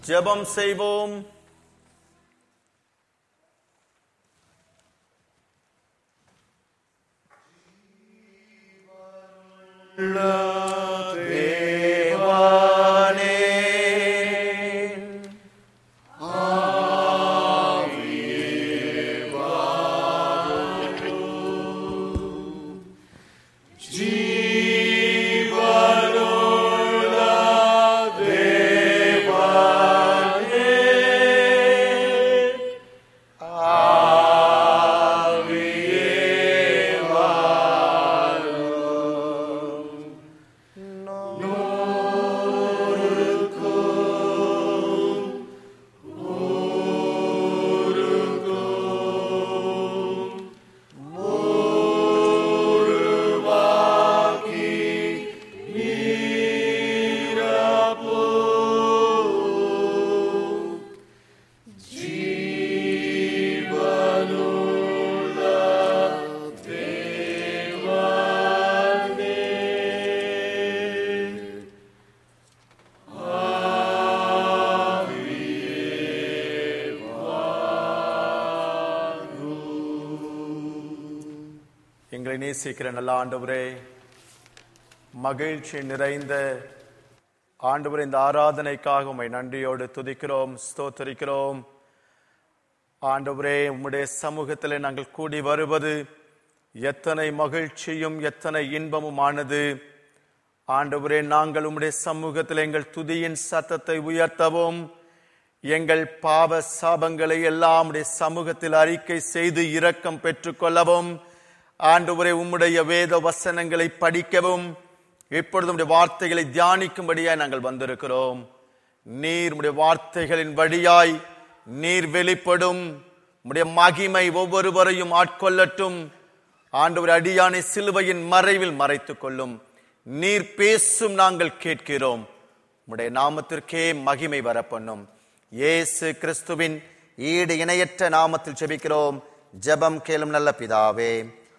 ஜெபம் செய்வோம் தேவானே எங்களை நேசிக்கிற நல்ல ஆண்டவரே மகிழ்ச்சி நிறைந்த ஆண்டவரே இந்த ஆராதனைக்காக உம்மை நன்றியோடு துதிக்கிறோம் ஸ்தோத்தரிக்கிறோம் ஆண்டவரே உம்முடைய சமூகத்திலே நாங்கள் கூடி வருவது எத்தனை மகிழ்ச்சியும் எத்தனை இன்பமுமானது ஆண்டவரே நாங்கள் உம்முடைய சமூகத்தில் எங்கள் துதியின் சத்தத்தை உயர்த்தவும் எங்கள் பாவ சாபங்களை எல்லாம் உம்முடைய சமூகத்தில் அறிக்கை செய்து இரக்கம் பெற்றுக்கொள்ளவும் ஆண்டவரே உம்முடைய வேத வசனங்களை படிக்கவும் இப்பொழுது உம்முடைய வார்த்தைகளை தியானிக்கும்படியாய் நாங்கள் வந்திருக்கிறோம் நீர் உம்முடைய வார்த்தைகளின் வழியாய் நீர் வெளிப்படும் உம்முடைய மகிமை ஒவ்வொருவரையும் ஆட்கொள்ளட்டும் ஆண்டவர் அடியானை சிலுவையின் மறைவில் மறைத்துக் கொள்ளும் நீர் பேசும் நாங்கள் கேட்கிறோம் உம்முடைய நாமத்திற்கே மகிமை வரப்பண்ணும் இயேசு கிறிஸ்துவின் ஈடு இணையற்ற நாமத்தில் ஜெபிக்கிறோம் ஜெபம் கேளும் நல்ல பிதாவே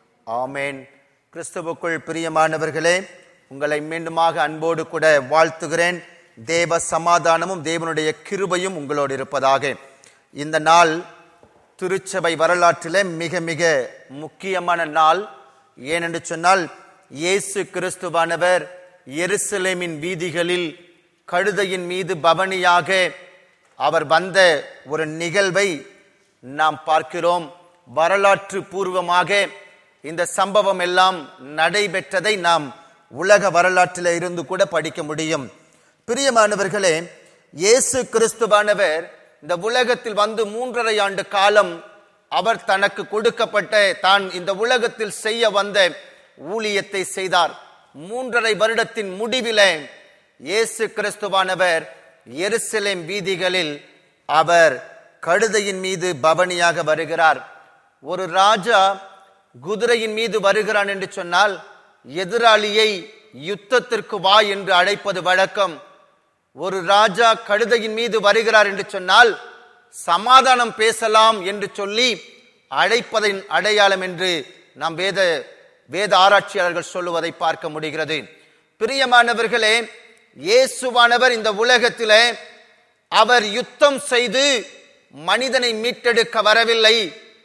ஆமேன் கிறிஸ்துவுக்குள் பிரியமானவர்களே உங்களை மீண்டுமாக அன்போடு கூட வாழ்த்துகிறேன் தேவ சமாதானமும் தேவனுடைய கிருபையும் உங்களோடு இருப்பதாக இந்த நாள் திருச்சபை வரலாற்றிலே மிக மிக முக்கியமான நாள் ஏனென்று சொன்னால் இயேசு கிறிஸ்துவானவர் எருசலேமின் வீதிகளில் கழுதையின் மீது பவனியாக அவர் வந்த ஒரு நிகழ்வை நாம் பார்க்கிறோம் வரலாற்று பூர்வமாக இந்த சம்பவம் எல்லாம் நடைபெற்றதை நாம் உலக வரலாற்றில் இருந்து கூட படிக்க முடியும் பிரியமானவர்களே இயேசு கிறிஸ்துவானவர் இந்த உலகத்தில் வந்து மூன்றரை ஆண்டு காலம் அவர் தனக்கு கொடுக்கப்பட்ட தான் இந்த உலகத்தில் செய்ய வந்த ஊழியத்தை செய்தார் மூன்றரை வருடத்தின் முடிவிலே இயேசு கிறிஸ்துவானவர் எருசலேம் வீதிகளில் அவர் கழுதையின் மீது பவனியாக வருகிறார் ஒரு ராஜா குதிரையின் மீது வருகிறான் என்று சொன்னால் எதிராளியை யுத்தத்திற்கு வா என்று அழைப்பது வழக்கம் ஒரு ராஜா கழுதையின் மீது வருகிறார் என்று சொன்னால் சமாதானம் பேசலாம் என்று சொல்லி அழைப்பதின் அடையாளம் என்று நாம் வேத வேத ஆராய்ச்சியாளர்கள் சொல்லுவதை பார்க்க முடிகிறது பிரியமானவர்களே இயேசுவானவர் இந்த உலகத்திலே அவர் யுத்தம் செய்து மனிதனை மீட்டெடுக்க வரவில்லை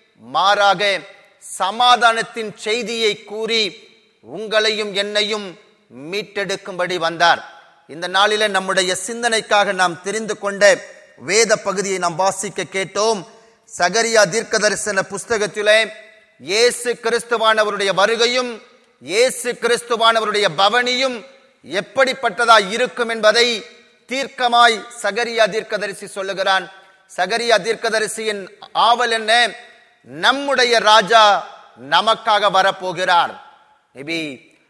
மாறாக சமாதானத்தின் செய்தியை கூறி உங்களையும் என்னையும் மீட்டெடுக்கும்படி வந்தார் இந்த நாளில நம்முடைய சிந்தனைக்காக நாம் தெரிந்து கொண்ட வேத பகுதியை நாம் வாசிக்க கேட்டோம் சகரியா தீர்க்க தரிசன புஸ்தகத்திலே இயேசு கிறிஸ்துவானவருடைய வருகையும் இயேசு கிறிஸ்துவானவருடைய பவனியும் எப்படிப்பட்டதா இருக்கும் என்பதை தீர்க்கமாய் சகரியா தீர்க்கதரிசி சொல்லுகிறான் சகரியா தீர்க்கதரிசியின் ஆவல் என்ன நம்முடைய ராஜா நமக்காக வரப்போகிறார் மேபி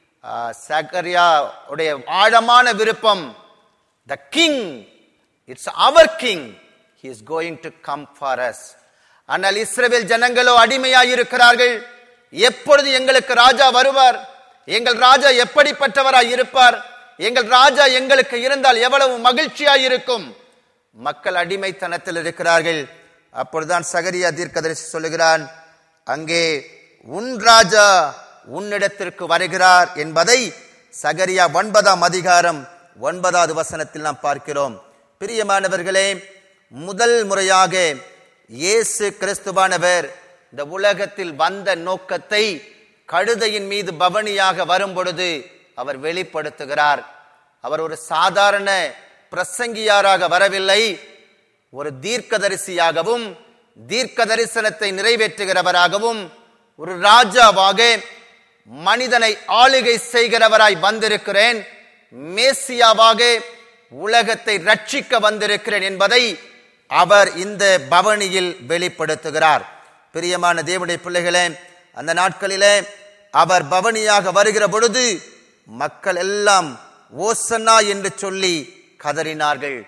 சகரியா உடைய ஆழமான விருப்பம் the king it's our king he is going to come for us ஆனால் இஸ்ரவேல் ஜனங்களோ அடிமையாய் இருக்கிறார்கள் எப்பொழுது எங்களுக்கு ராஜா வருவார் எங்கள் ராஜா எப்படிப்பட்டவராய் இருப்பார் எங்கள் ராஜா எங்களுக்கு இருந்தால் எவ்வளவு மகிழ்ச்சியாய் இருக்கும் மக்கள் அடிமைத்தனத்தில் இருக்கிறார்கள் அப்பொழுதுதான் சகரியா தீர்க்கதரிசி சொல்லுகிறான் அங்கே உன் ராஜா உன்னிடத்திற்கு வருகிறார் என்பதை சகரியா ஒன்பதாம் அதிகாரம் ஒன்பதாவது வசனத்தில் நாம் பார்க்கிறோம் பிரியமானவர்களே முதல் முறையாக இயேசு கிறிஸ்துவானவர் இந்த உலகத்தில் வந்த நோக்கத்தை கழுதையின் மீது பவனியாக வரும் பொழுது அவர் வெளிப்படுத்துகிறார் அவர் ஒரு சாதாரண பிரசங்கியாராக வரவில்லை ஒரு தீர்க்கதரிசியாகவும் தீர்க்க தரிசனத்தை நிறைவேற்றுகிறவராகவும் ஒரு ராஜாவாக மனிதனை ஆளுகை செய்கிறவராய் வந்திருக்கிறேன் மேசியாவாக உலகத்தை ரட்சிக்க வந்திருக்கிறேன் என்பதை அவர் இந்த பவனியில் வெளிப்படுத்துகிறார் பிரியமான தேவனுடைய பிள்ளைகளே அந்த நாட்களிலே அவர் பவனியாக வருகிற பொழுது மக்கள் எல்லாம் ஓசன்னா என்று சொல்லி கதறினார்கள்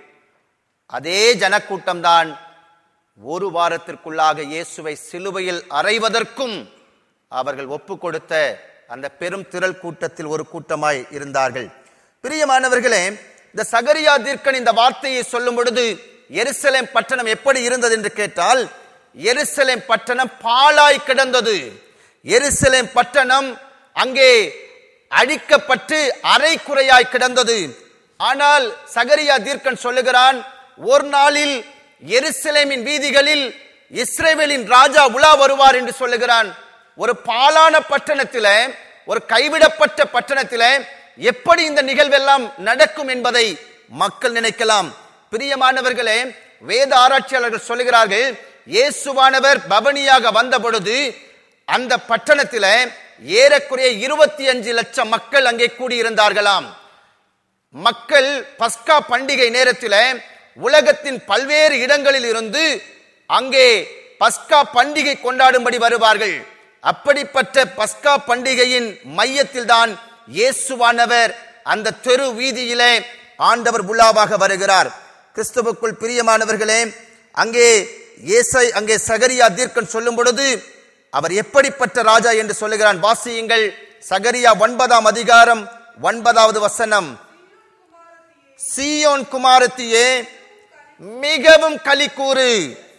அதே ஜனக்கூட்டம்தான் ஒரு வாரத்திற்குள்ளாக இயேசுவை சிலுவையில் அறைவதற்கும் அவர்கள் ஒப்பு கொடுத்த அந்த பெரும் திரள் கூட்டத்தில் ஒரு கூட்டமாய் இருந்தார்கள் பிரியமானவர்களே இந்த சகரியா தீர்க்கன் இந்த வார்த்தையை சொல்லும் பொழுது எருசலேம் பட்டணம் எப்படி இருந்தது என்று கேட்டால் எருசலேம் பட்டணம் பாழாய் கிடந்தது எருசலேம் பட்டணம் அங்கே அழிக்கப்பட்டு அரை குறையாய் கிடந்தது ஆனால் சகரியா தீர்க்கன் சொல்லுகிறான் ஒரு நாளில் எருசலேமின் வீதிகளில் இஸ்ரேவேலின் ராஜா உலா வருவார் என்று சொல்லுகிறான் ஒரு பாலான பட்டணத்தில ஒரு கைவிடப்பட்ட பட்டணத்தில எப்படி இந்த நிகழ்வெல்லாம் நடக்கும் என்பதை மக்கள் நினைக்கலாம் பிரியமானவர்களே வேத ஆராய்ச்சியாளர்கள் சொல்லுகிறார்கள் இயேசுவானவர் பவனியாக வந்த பொழுது அந்த பட்டணத்தில ஏறக்குறைய இருபத்தி அஞ்சு லட்சம் மக்கள் அங்கே கூடியிருந்தார்களாம் மக்கள் பஸ்கா பண்டிகை நேரத்தில் உலகத்தின் பல்வேறு இடங்களில் இருந்து அங்கே பஸ்கா பண்டிகை கொண்டாடும்படி வருவார்கள் அப்படிப்பட்ட பஸ்கா பண்டிகையின் மையத்தில் தான் இயேசுவானவர் அந்த தெரு வீதியிலே ஆண்டவர் புல்லாவாக வருகிறார் கிறிஸ்துவுக்குள் பிரியமானவர்களே அங்கே இயேசை அங்கே சகரியா தீர்க்கன் சொல்லும் பொழுது அவர் எப்படிப்பட்ட ராஜா என்று சொல்லுகிறான் வாசியுங்கள் சகரியா ஒன்பதாம் அதிகாரம் ஒன்பதாவது வசனம் சீயோன் குமாரத்தியே மிகவும் களி கூறு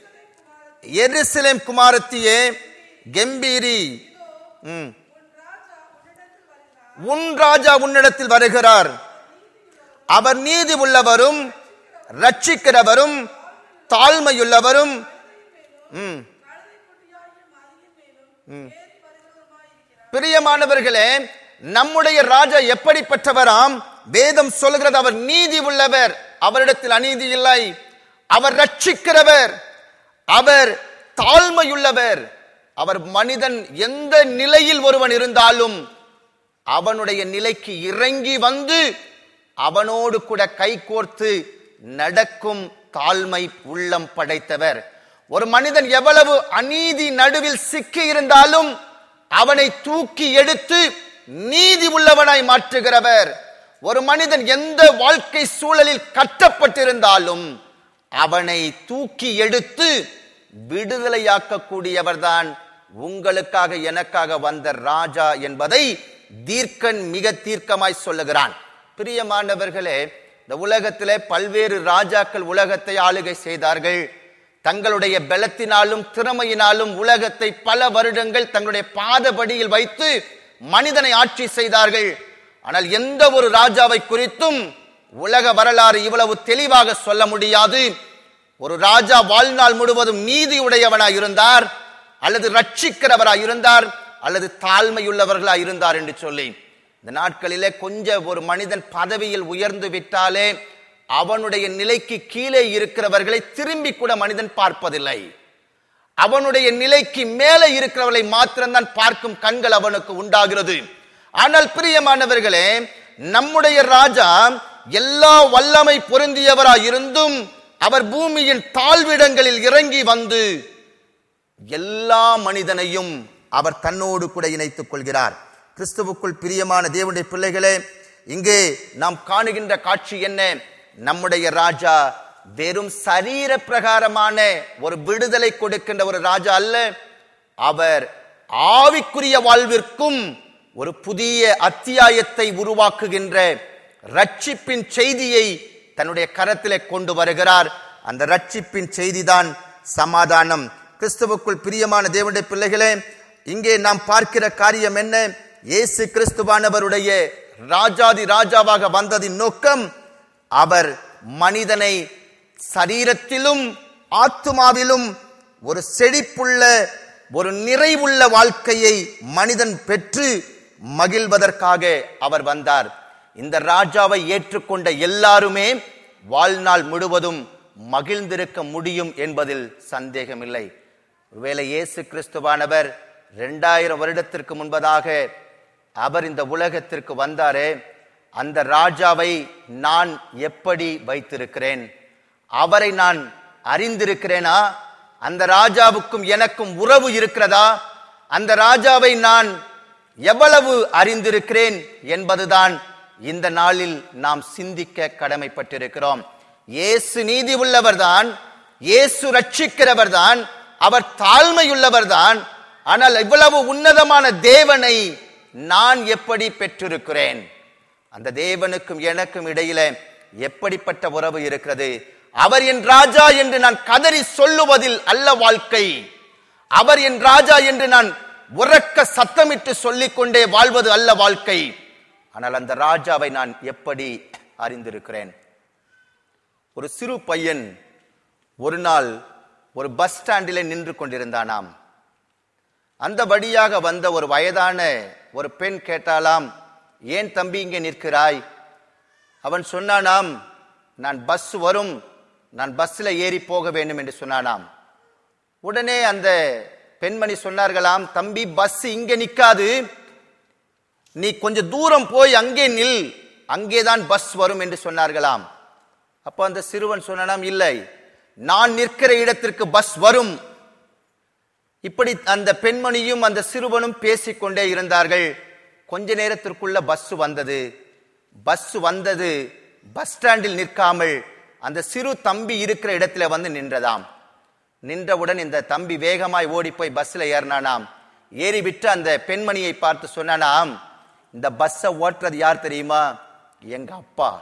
எருசலேம் குமாரத்தியே கம்பீரி ம். உன் ராஜா உன்னிடத்தில் வருகிறார் அவர் நீதி உள்ளவரும் ரட்சிக்கிறவரும் தாழ்மையுள்ளவரும் ம். ம். பிரியமானவர்களே நம்முடைய ராஜா எப்படிப்பட்டவராம் வேதம் சொல்கிறது அவர் நீதி உள்ளவர் அவரிடத்தில் அநீதி இல்லை அவர் ரட்சிக்கிறவர் அவர் தாழ்மையுள்ளவர் அவர் மனிதன் எந்த நிலையில் ஒருவன் இருந்தாலும் அவனுடைய நிலைக்கு இறங்கி வந்து அவனோடு கூட கைகோர்த்து நடக்கும் தாழ்மை உள்ளம் படைத்தவர் ஒரு மனிதன் எவ்வளவு அநீதி நடுவில் சிக்கி இருந்தாலும் அவனை தூக்கி எடுத்து நீதி உள்ளவனாய் மாற்றுகிறவர் ஒரு மனிதன் எந்த வாழ்க்கை சூழலில் கட்டப்பட்டிருந்தாலும் அவனை தூக்கி எடுத்து விடுதலையாக்கக்கூடியவர்தான் உங்களுக்காக எனக்காக வந்த ராஜா என்பதை தீர்க்கன் மிக தீர்க்கமாய் சொல்லுகிறான் பிரியமானவர்களே இந்த உலகத்திலே பல்வேறு ராஜாக்கள் உலகத்தை ஆளுகை செய்தார்கள் தங்களுடைய பலத்தினாலும் திறமையினாலும் உலகத்தை பல வருடங்கள் தங்களுடைய பாதபடியில் வைத்து மனிதனை ஆட்சி செய்தார்கள் ஆனால் எந்த ஒரு ராஜாவை குறித்தும் உலக வரலாறு இவ்வளவு தெளிவாக சொல்ல முடியாது ஒரு ராஜா வாழ்நாள் முழுவதும் நீதி உடையவனாய் இருந்தார் அல்லது ரட்சிக்கிறவராய் இருந்தார் அல்லது தாழ்மையுள்ளவர்களாய் இருந்தார் என்று சொல்லி இந்த நாட்களிலே கொஞ்சம் ஒரு மனிதன் பதவியில் உயர்ந்து விட்டாலே அவனுடைய நிலைக்கு கீழே இருக்கிறவர்களை திரும்பி கூட மனிதன் பார்ப்பதில்லை அவனுடைய நிலைக்கு மேலே இருக்கிறவர்களை மாத்திரம்தான் பார்க்கும் கண்கள் அவனுக்கு உண்டாகிறது ஆனால் பிரியமானவர்களே நம்முடைய ராஜா எல்லா வல்லமை பொருந்தியவராய் இருந்தும் அவர் பூமியின் தாழ்விடங்களில் இறங்கி வந்து எல்லா மனிதனையும் அவர் தன்னோடு கூட இணைத்துக் கொள்கிறார் கிறிஸ்துவுக்குள் பிரியமான தேவனுடைய பிள்ளைகளே இங்கே நாம் காணுகின்ற காட்சி என்ன நம்முடைய ராஜா வெறும் சரீர பிரகாரமான ஒரு விடுதலை கொடுக்கின்ற ஒரு ராஜா அல்ல அவர் ஆவிக்குரிய வாழ்விற்கும் ஒரு புதிய அத்தியாயத்தை உருவாக்குகின்ற ரட்சிப்பின் செய்தியை தன்னுடைய கரத்திலே கொண்டு வருகிறார் அந்த ரட்சிப்பின் செய்திதான் சமாதானம் கிறிஸ்துவுக்குள் பிரியமான தேவனுடைய பிள்ளைகளே இங்கே நாம் பார்க்கிற காரியம் என்ன இயேசு கிறிஸ்துவானவருடைய ராஜாதி ராஜாவாக வந்ததின் நோக்கம் அவர் மனிதனை சரீரத்திலும் ஆத்துமாவிலும் ஒரு செழிப்புள்ள ஒரு நிறைவுள்ள வாழ்க்கையை மனிதன் பெற்று மகிழ்வதற்காக அவர் வந்தார் இந்த ராஜாவை ஏற்றுக்கொண்ட எல்லாருமே வாழ்நாள் முழுவதும் மகிழ்ந்திருக்க முடியும் என்பதில் சந்தேகமில்லை ஒருவேளை இயேசு கிறிஸ்துவானவர் இரண்டாயிரம் வருடத்திற்கு முன்பதாக அவர் இந்த உலகத்திற்கு வந்தாரே அந்த ராஜாவை நான் எப்படி வைத்திருக்கிறேன் அவரை நான் அறிந்திருக்கிறேனா அந்த ராஜாவுக்கும் எனக்கும் உறவு இருக்கிறதா அந்த ராஜாவை நான் எவ்வளவு அறிந்திருக்கிறேன் என்பதுதான் இந்த நாளில் நாம் சிந்திக்க கடமைப்பட்டிருக்கிறோம் இயேசு நீதி உள்ளவர்தான் இயேசு ரட்சிக்கிறவர்தான் அவர் தாழ்மையுள்ளவர்தான் ஆனால் இவ்வளவு உன்னதமான தேவனை நான் எப்படி பெற்றிருக்கிறேன் அந்த தேவனுக்கும் எனக்கும் இடையில எப்படிப்பட்ட உறவு இருக்கிறது அவர் என் ராஜா என்று நான் கதறி சொல்லுவதில் அல்ல வாழ்க்கை அவர் என் ராஜா என்று நான் உறக்க சத்தமிட்டு சொல்லிக் கொண்டே வாழ்வது அல்ல வாழ்க்கை ஆனால் அந்த ராஜாவை நான் எப்படி அறிந்திருக்கிறேன் ஒரு சிறு பையன் ஒரு நாள் ஒரு பஸ் ஸ்டாண்டிலே நின்று கொண்டிருந்தானாம் அந்த வழியாக வந்த ஒரு வயதான ஒரு பெண் கேட்டாலாம் ஏன் தம்பி இங்கே நிற்கிறாய் அவன் சொன்னானாம் நான் பஸ் வரும் நான் பஸ்ல ஏறி போக வேண்டும் என்று சொன்னானாம் உடனே அந்த பெண்மணி சொன்னார்களாம் தம்பி பஸ் இங்க நிக்காது நீ கொஞ்சம் தூரம் போய் அங்கே நில் அங்கேதான் பஸ் வரும் என்று சொன்னார்களாம் அப்ப அந்த சிறுவன் சொன்னானாம் இல்லை நான் நிற்கிற இடத்திற்கு பஸ் வரும் இப்படி அந்த பெண்மணியும் அந்த சிறுவனும் பேசிக்கொண்டே இருந்தார்கள் கொஞ்ச நேரத்திற்குள்ள பஸ் வந்தது பஸ் வந்தது பஸ் ஸ்டாண்டில் நிற்காமல் அந்த சிறு தம்பி இருக்கிற இடத்துல வந்து நின்றதாம் நின்றவுடன் இந்த தம்பி வேகமாய் ஓடி போய் பஸ்ல ஏறினானாம் ஏறி விட்டு அந்த பெண்மணியை பார்த்து சொன்னானாம் இந்த பஸ்ஸை ஓட்டுறது யார் தெரியுமா எங்க அப்பா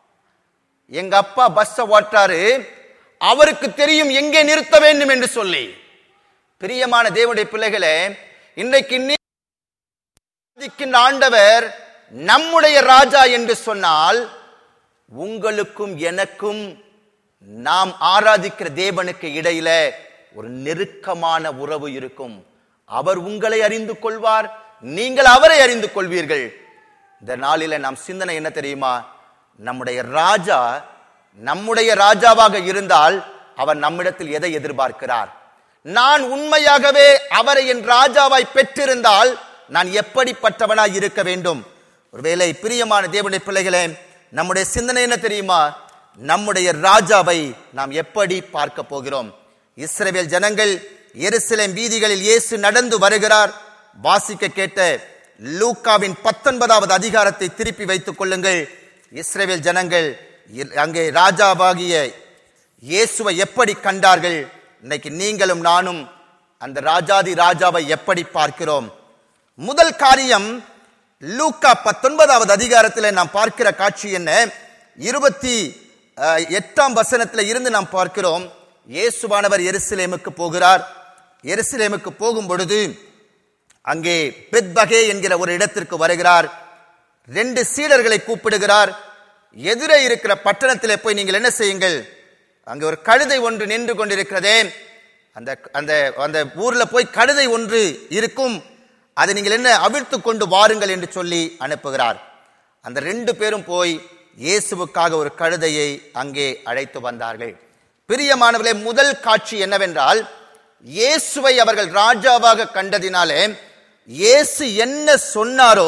எங்க அப்பா பஸ்ஸை ஓட்டுறாரு அவருக்கு தெரியும் எங்கே நிறுத்த வேண்டும் என்று சொல்லி பிரியமான தேவனுடைய பிள்ளைகளே இன்றைக்கு நீ ஆராதிக்கின்ற ஆண்டவர் நம்முடைய ராஜா என்று சொன்னால் உங்களுக்கும் எனக்கும் நாம் ஆராதிக்கிற தேவனுக்கு இடையில ஒரு நெருக்கமான உறவு இருக்கும் அவர் உங்களை அறிந்து கொள்வார் நீங்கள் அவரை அறிந்து கொள்வீர்கள் இந்த நாளில நாம் சிந்தனை என்ன தெரியுமா நம்முடைய ராஜா நம்முடைய ராஜாவாக இருந்தால் அவர் நம்மிடத்தில் எதை எதிர்பார்க்கிறார் நான் உண்மையாகவே அவரை என் ராஜாவாய் பெற்றிருந்தால் நான் எப்படிப்பட்டவனாய் இருக்க வேண்டும் ஒருவேளை பிரியமான தேவனுடைய பிள்ளைகளே நம்முடைய சிந்தனை என்ன தெரியுமா நம்முடைய ராஜாவை நாம் எப்படி பார்க்க போகிறோம் இஸ்ரவேல் ஜனங்கள் எருசலேம் வீதிகளில் இயேசு நடந்து வருகிறார் வாசிக்க கேட்ட லூக்காவின் பத்தொன்பதாவது அதிகாரத்தை திருப்பி வைத்துக் கொள்ளுங்கள் இஸ்ரவேல் ஜனங்கள் இ- அங்கே ராஜாவாகிய இயேசுவை எப்படி கண்டார்கள் இன்னைக்கு நீங்களும் நானும் அந்த ராஜாதி ராஜாவை எப்படி பார்க்கிறோம் முதல் காரியம் லூக்கா பத்தொன்பதாவது அதிகாரத்தில் நாம் பார்க்கிற காட்சி என்ன இருபத்தி அஹ், எட்டாம் வசனத்தில் இருந்து நாம் பார்க்கிறோம் இயேசுவானவர் எருசலேமுக்கு போகிறார் எருசலேமுக்கு போகும் பொழுது அங்கே பெத்பகே என்கிற ஒரு இடத்திற்கு வருகிறார் ரெண்டு சீடர்களை கூப்பிடுகிறார் எதிரே இருக்கிற பட்டணத்திலே போய் நீங்கள் என்ன செய்யுங்கள் அங்கே ஒரு கழுதை ஒன்று நின்று கொண்டிருக்கிறதே அந்த அந்த அந்த ஊர்ல போய் கழுதை ஒன்று இருக்கும் அதை நீங்கள் என்ன அவிழ்த்து கொண்டு வாருங்கள் என்று சொல்லி அனுப்புகிறார் அந்த ரெண்டு பேரும் போய் இயேசுவுக்காக ஒரு கழுதையை அங்கே அழைத்து வந்தார்கள் பிரியமானவர்களே முதல் காட்சி என்னவென்றால் இயேசுவை அவர்கள் ராஜாவாக கண்டதினாலே இயேசு என்ன சொன்னாரோ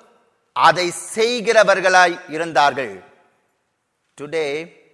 அதை செய்கிறவர்களாய் இருந்தார்கள் today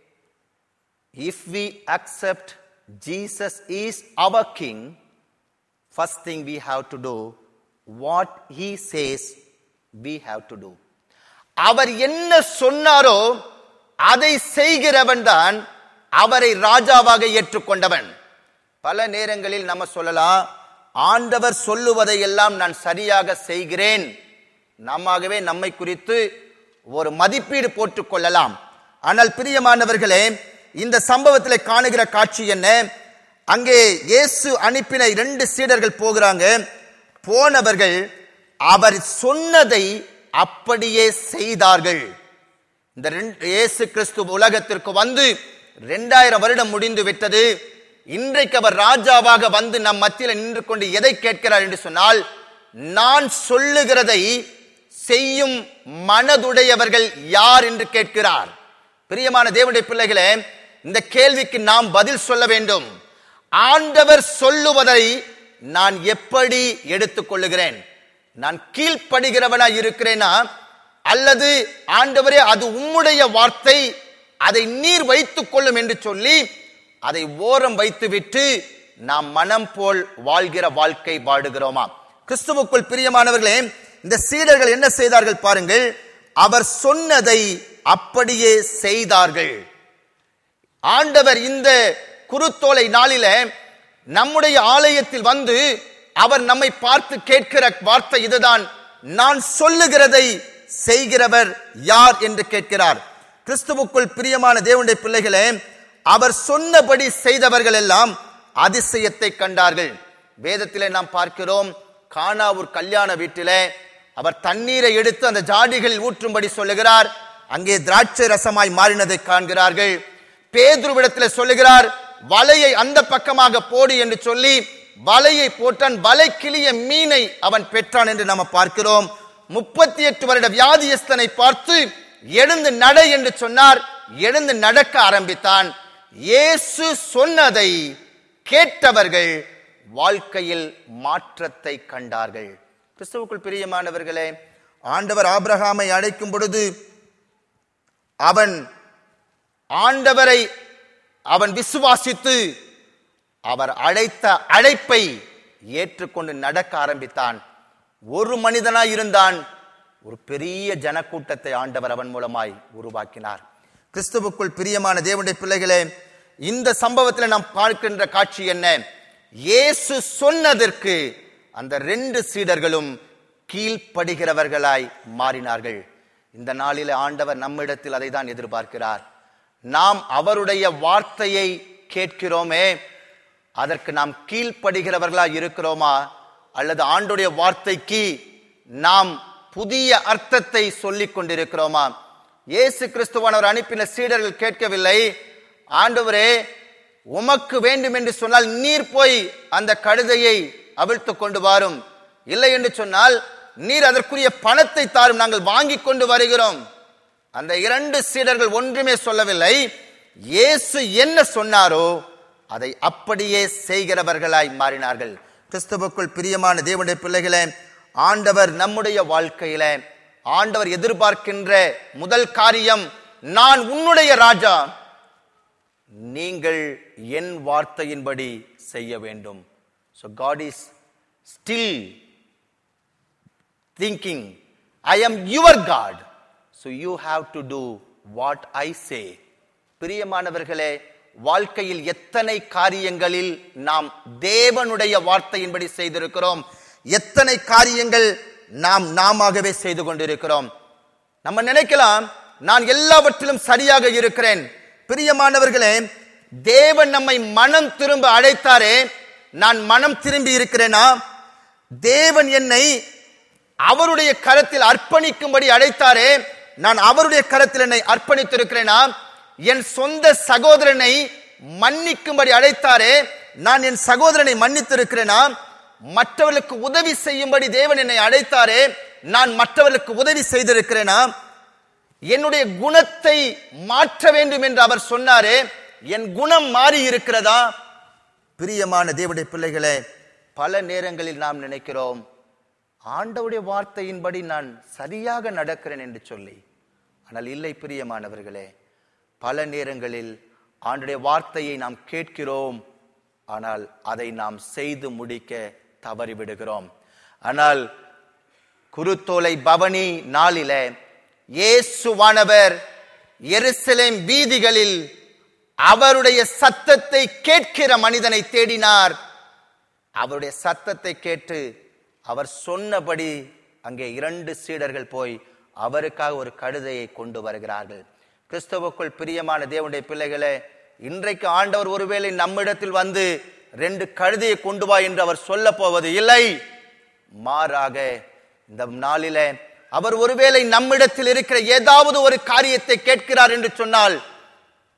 if we accept Jesus is our king first thing we have to do what he says we have to do அவர் என்ன சொன்னாரோ அதை செய்கிறவன் தான் அவரை ராஜாவாக ஏற்றுக்கொண்டவன் பல நேரங்களில் நம்ம சொல்லலாம் ஆண்டவர் சொல்லுவதை எல்லாம் நான் சரியாக செய்கிறேன் நாமவே நம்மை குறித்து ஒரு மதிப்பீடு போட்டுக் கொள்ளலாம் ஆனால் பிரியமானவர்களே இந்த சம்பவத்தில் காணுகிற காட்சி என்ன அங்கே இயேசு அனுப்பின இரண்டு சீடர்கள் போகிறாங்க போனவர்கள் அவர் சொன்னதை அப்படியே செய்தார்கள் இந்த ரெண்டு இயேசு கிறிஸ்து உலகத்திற்கு வந்து இரண்டாயிரம் வருடம் முடிந்து விட்டது இன்றைக்கு அவர் ராஜாவாக வந்து நம் மத்தியில் நின்று கொண்டு எதை கேட்கிறார் என்று சொன்னால் நான் சொல்லுகிறதை செய்யும் மனதுடையவர்கள் யார் என்று கேட்கிறார் பிரியமான தேவனுடைய பிள்ளைகளே இந்த கேள்விக்கு நாம் பதில் சொல்ல வேண்டும் ஆண்டவர் சொல்லுவதை நான் எப்படி எடுத்துக்கொள்ளுகிறேன் நான் கீழ்ப்படுகிறவனாய் இருக்கிறேனா அல்லது ஆண்டவரே அது உம்முடைய வார்த்தை அதை நீர் வைத்துக் கொள்ளும் என்று சொல்லி அதை ஓரம் வைத்துவிட்டு நாம் மனம் போல் வாழ்கிற வாழ்க்கை வாடுகிறோமா கிறிஸ்துவுக்குள் பிரியமானவர்களே இந்த சீடர்கள் என்ன செய்தார்கள் பாருங்கள் அவர் சொன்னதை அப்படியே செய்தார்கள் ஆண்டவர் இந்த குருத்தோலை நாளில நம்முடைய ஆலயத்தில் வந்து அவர் நம்மை பார்த்து கேட்கிற வார்த்தை இதுதான் நான் சொல்லுகிறதை செய்கிறவர் யார் என்று கேட்கிறார் கிறிஸ்துவுக்குள் பிரியமான தேவனுடைய பிள்ளைகளே அவர் சொன்னபடி செய்தவர்கள் எல்லாம் அதிசயத்தை கண்டார்கள் வேதத்திலே நாம் பார்க்கிறோம் கானாவூர் கல்யாண வீட்டிலே அவர் தண்ணீரை எடுத்து அந்த ஜாடிகளில் ஊற்றும்படி சொல்லுகிறார் அங்கே திராட்சை ரசமாய் மாறினதை காண்கிறார்கள் பேதுருவிடத்தில் சொல்லுகிறார் வலையை அந்த பக்கமாக போடு என்று சொல்லி வலையை போட்டான் வலை கிளிய மீனை அவன் பெற்றான் என்று நாம் பார்க்கிறோம் முப்பத்தி எட்டு வருட வியாதியஸ்தனை பார்த்து எழுந்து நட என்று சொன்னார் எழுந்து நடக்க ஆரம்பித்தான் இயேசு சொன்னதை கேட்டவர்கள் வாழ்க்கையில் மாற்றத்தை கண்டார்கள் கிறிஸ்துவுக்குள் பிரியமானவர்களே ஆண்டவர் ஆபிரகாமை அழைக்கும் பொழுது அவன் ஆண்டவரை அவன் விசுவாசித்து அவர் அழைத்த அழைப்பை ஏற்றுக்கொண்டு நடக்க ஆரம்பித்தான் ஒரு மனிதனாய் இருந்தான் ஒரு பெரிய ஜனக்கூட்டத்தை ஆண்டவர் அவன் மூலமாய் உருவாக்கினார் கிறிஸ்துவுக்குள் பிரியமான தேவனுடைய பிள்ளைகளே இந்த சம்பவத்தில் நாம் பார்க்கின்ற காட்சி என்ன இயேசு சொன்னதற்கு அந்த ரெண்டு சீடர்களும் கீழ்ப்படுகிறவர்களாய் மாறினார்கள் இந்த நாளில் ஆண்டவர் நம்மிடத்தில் அதை தான் எதிர்பார்க்கிறார் நாம் அவருடைய வார்த்தையை கேட்கிறோமே அதற்கு நாம் கீழ்ப்படுகிறவர்களாய் இருக்கிறோமா அல்லது ஆண்டுடைய வார்த்தைக்கு நாம் புதிய அர்த்தத்தை சொல்லிக் கொண்டிருக்கிறோமா இயேசு கிறிஸ்துவானவர் அனுப்பின சீடர்கள் கேட்கவில்லை ஆண்டவரே உமக்கு வேண்டும் என்று சொன்னால் நீர் போய் அந்த கழுதையை அவிழ்த்து கொண்டு வாரும் இல்லை என்று சொன்னால் நீர் அதற்குரிய பணத்தை தாரும் நாங்கள் வாங்கி கொண்டு வருகிறோம் அந்த இரண்டு சீடர்கள் ஒன்றுமே சொல்லவில்லை இயேசு என்ன சொன்னாரோ அதை அப்படியே செய்கிறவர்களாய் மாறினார்கள் கிறிஸ்துவுக்குள் பிரியமான தேவனுடைய பிள்ளைகளே ஆண்டவர் நம்முடைய வாழ்க்கையில ஆண்டவர் எதிர்பார்க்கின்ற முதல் காரியம் நான் உன்னுடைய ராஜா நீங்கள் என் வார்த்தையின்படி செய்ய வேண்டும் so god is still thinking i am your god so you have to do what i say பிரியமானவர்களே வாழ்க்கையில் எத்தனை காரியங்களில் நாம் தேவனுடைய வார்த்தையின்படி செய்திருக்கிறோம் எத்தனை காரியங்கள் நாம் நாமாகவே செய்து கொண்டிருக்கிறோம் நம்ம நினைக்கலாம் நான் எல்லாவற்றிலும் சரியாக இருக்கிறேன் பிரியமானவர்களே தேவன் நம்மை மனம் திரும்ப அழைத்தாரே நான் மனம் திரும்பி இருக்கிறேனா தேவன் என்னை அவருடைய கரத்தில் அர்ப்பணிக்கும்படி அழைத்தாரே நான் அவருடைய கரத்தில் என்னை அர்ப்பணித்திருக்கிறேனா என் சொந்த சகோதரனை மன்னிக்கும்படி அழைத்தாரே நான் என் சகோதரனை மன்னித்திருக்கிறேனா மற்றவர்களுக்கு உதவி செய்யும்படி தேவன் என்னை அழைத்தாரே நான் மற்றவர்களுக்கு உதவி செய்திருக்கிறேனா என்னுடைய குணத்தை மாற்ற வேண்டும் என்று அவர் சொன்னாரே என் குணம் மாறி இருக்கிறதா பிரியமான தேவனுடைய பிள்ளைகளே பல நேரங்களில் நாம் நினைக்கிறோம் ஆண்டவுடைய வார்த்தையின்படி நான் சரியாக நடக்கிறேன் என்று சொல்லி ஆனால் இல்லை பிரியமானவர்களே பல நேரங்களில் ஆண்டுடைய வார்த்தையை நாம் கேட்கிறோம் ஆனால் அதை நாம் செய்து முடிக்க தவறிவிடுகிறோம் ஆனால் குருத்தோலை பவனி நாளிலே இயேசுவானவர் எருசலேம் வீதிகளில் அவருடைய சத்தத்தை கேட்கிற மனிதனை தேடினார் அவருடைய சத்தத்தை கேட்டு அவர் சொன்னபடி அங்கே இரண்டு சீடர்கள் போய் அவருக்காக ஒரு கழுதையை கொண்டு வருகிறார்கள் கிறிஸ்தவுக்குள் பிரியமான தேவனுடைய பிள்ளைகளே இன்றைக்கு ஆண்டவர் ஒருவேளை நம்மிடத்தில் வந்து ரெண்டு கழுதையை கொண்டு வா என்று அவர் சொல்ல போவது இல்லை மாறாக இந்த நாளிலே அவர் ஒருவேளை நம்மிடத்தில் இருக்கிற ஏதாவது ஒரு காரியத்தை கேட்கிறார் என்று சொன்னால்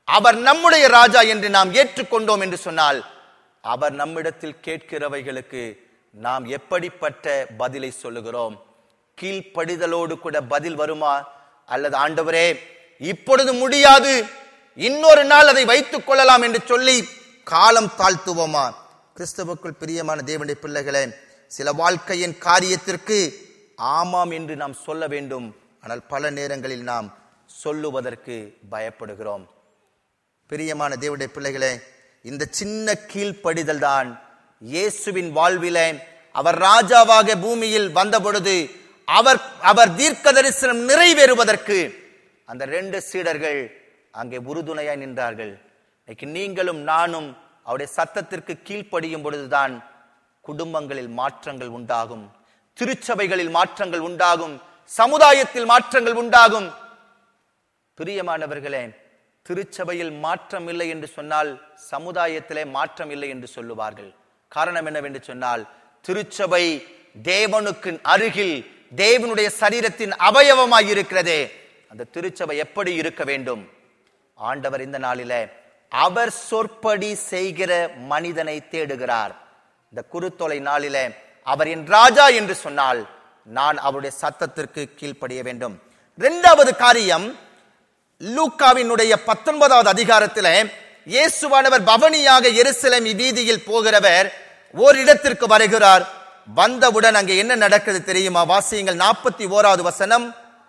அவர் நம்முடைய ராஜா என்று நாம் ஏற்றுக்கொண்டோம் என்று சொன்னால் அவர் நம்மிடத்தில் கேட்கிறவைகளுக்கு நாம் எப்படிப்பட்ட பதிலை சொல்லுகிறோம் கீழ்ப்படிதலோடு கூட பதில் வருமா அல்லது ஆண்டவரே இப்பொழுது முடியாது இன்னொரு நாள் அதை வைத்துக் கொள்ளலாம் என்று சொல்லி காலம் தாழ்த்துவோமா கிறிஸ்தவுக்குள் பிரியமான தேவனுடைய பிள்ளைகளே சில வாழ்க்கையின் காரியத்திற்கு ஆமாம் என்று நாம் சொல்ல வேண்டும் ஆனால் பல நேரங்களில் நாம் சொல்லுவதற்கு பயப்படுகிறோம் பிரியமான தேவனுடைய பிள்ளைகளே இந்த சின்ன கீழ்ப்படிதல் தான் இயேசுவின் வாழ்விலே அவர் ராஜாவாக பூமியில் வந்த பொழுது அவர் அவர் தீர்க்க தரிசனம் நிறைவேறுவதற்கு அந்த ரெண்டு சீடர்கள் அங்கே உறுதுணையாய் நின்றார்கள் இன்னைக்கு நீங்களும் நானும் அவருடைய சத்தத்திற்கு கீழ்ப்படியும் பொழுதுதான் குடும்பங்களில் மாற்றங்கள் உண்டாகும் திருச்சபைகளில் மாற்றங்கள் உண்டாகும் சமுதாயத்தில் மாற்றங்கள் உண்டாகும் பிரியமானவர்களே திருச்சபையில் மாற்றம் இல்லை என்று சொன்னால் சமுதாயத்திலே மாற்றம் இல்லை என்று சொல்லுவார்கள் காரணம் என்னவென்று சொன்னால் திருச்சபை தேவனுக்கு அருகில் தேவனுடைய சரீரத்தின் அவயவமாய் இருக்கிறதே அந்த திருச்சபை எப்படி இருக்க வேண்டும் ஆண்டவர் இந்த நாளிலே அவர் சொற்படி செய்கிற மனிதனை தேடுகிறார் இந்த குருத்தொலை நாளிலே அவர் என் ராஜா என்று சொன்னால் நான் அவருடைய சத்தத்திற்கு கீழ்ப்படிய வேண்டும் இரண்டாவது காரியம் லூக்காவினுடைய பத்தொன்பதாவது அதிகாரத்திலே இயேசுவானவர் பவனியாக எருசலேம் வீதியில் போகிறவர் ஓரிடத்திற்கு வருகிறார் வந்தவுடன் அங்கே என்ன நடக்குது தெரியுமா வாசியங்கள் நாற்பத்தி ஓராவது வசனம்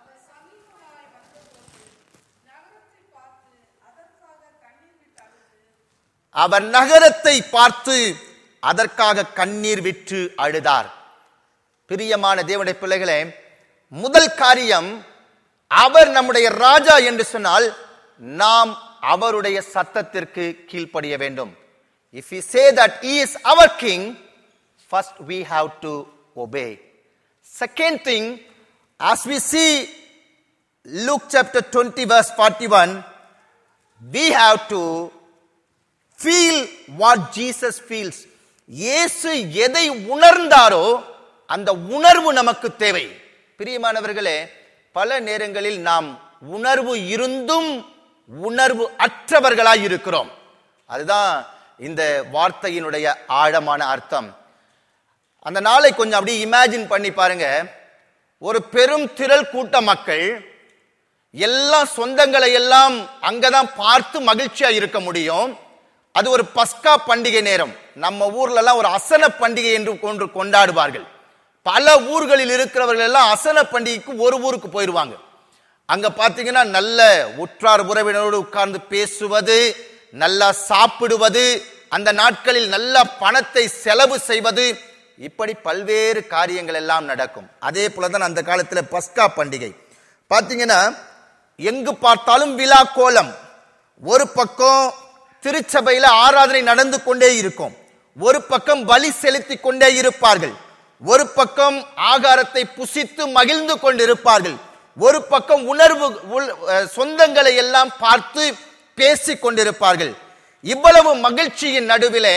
அவர் நகரத்தை பார்த்து அதற்காக கண்ணீர் விற்று அழுதார் பிரியமான தேவனுடைய பிள்ளைகளே முதல் காரியம் அவர் நம்முடைய ராஜா என்று சொன்னால் நாம் அவருடைய சத்தத்திற்கு கீழ்ப்படிய வேண்டும் if you say that he is our king first we have to obey second thing as we see luke chapter 20 verse 41 we have to feel what jesus feels இயேசு எதை உணர்ந்தாரோ அந்த உணர்வு நமக்கு தேவை பிரியமானவர்களே பல நேரங்களில் நாம் உணர்வு இருந்தும் உணர்வு அற்றவர்களாய் இருக்கிறோம் அதுதான் இந்த வார்த்தையினுடைய ஆழமான அர்த்தம் அந்த நாளை கொஞ்சம் அப்படியே இமேஜின் பண்ணி பாருங்க ஒரு பெரும் திரள் கூட்ட மக்கள் எல்லா சொந்தங்களை எல்லாம் அங்கதான் பார்த்து மகிழ்ச்சியா இருக்க முடியும் அது ஒரு பஸ்கா பண்டிகை நேரம் நம்ம ஊர்ல எல்லாம் ஒரு அசன பண்டிகை என்று கொண்டு கொண்டாடுவார்கள் பல ஊர்களில் இருக்கிறவர்கள் எல்லாம் அசன பண்டிகைக்கு ஒரு ஊருக்கு போயிருவாங்க அங்க பாத்தீங்கன்னா நல்ல உற்றார் உறவினரோடு உட்கார்ந்து பேசுவது நல்லா சாப்பிடுவது அந்த நாட்களில் நல்ல பணத்தை செலவு செய்வது இப்படி பல்வேறு காரியங்கள் எல்லாம் நடக்கும் அதே போலதான் அந்த காலத்துல பஸ்கா பண்டிகை பாத்தீங்கன்னா எங்கு பார்த்தாலும் விழா கோலம் ஒரு பக்கம் திருச்சபையில ஆராதனை நடந்து கொண்டே இருக்கும் ஒரு பக்கம் பலி செலுத்தி கொண்டே இருப்பார்கள் ஒரு பக்கம் ஆகாரத்தை புசித்து மகிழ்ந்து கொண்டிருப்பார்கள் ஒரு பக்கம் உணர்வு உள்- அஹ் சொந்தங்களை எல்லாம் பார்த்து பேசிக் கொண்டிருப்பார்கள் இவ்வளவு மகிழ்ச்சியின் நடுவிலே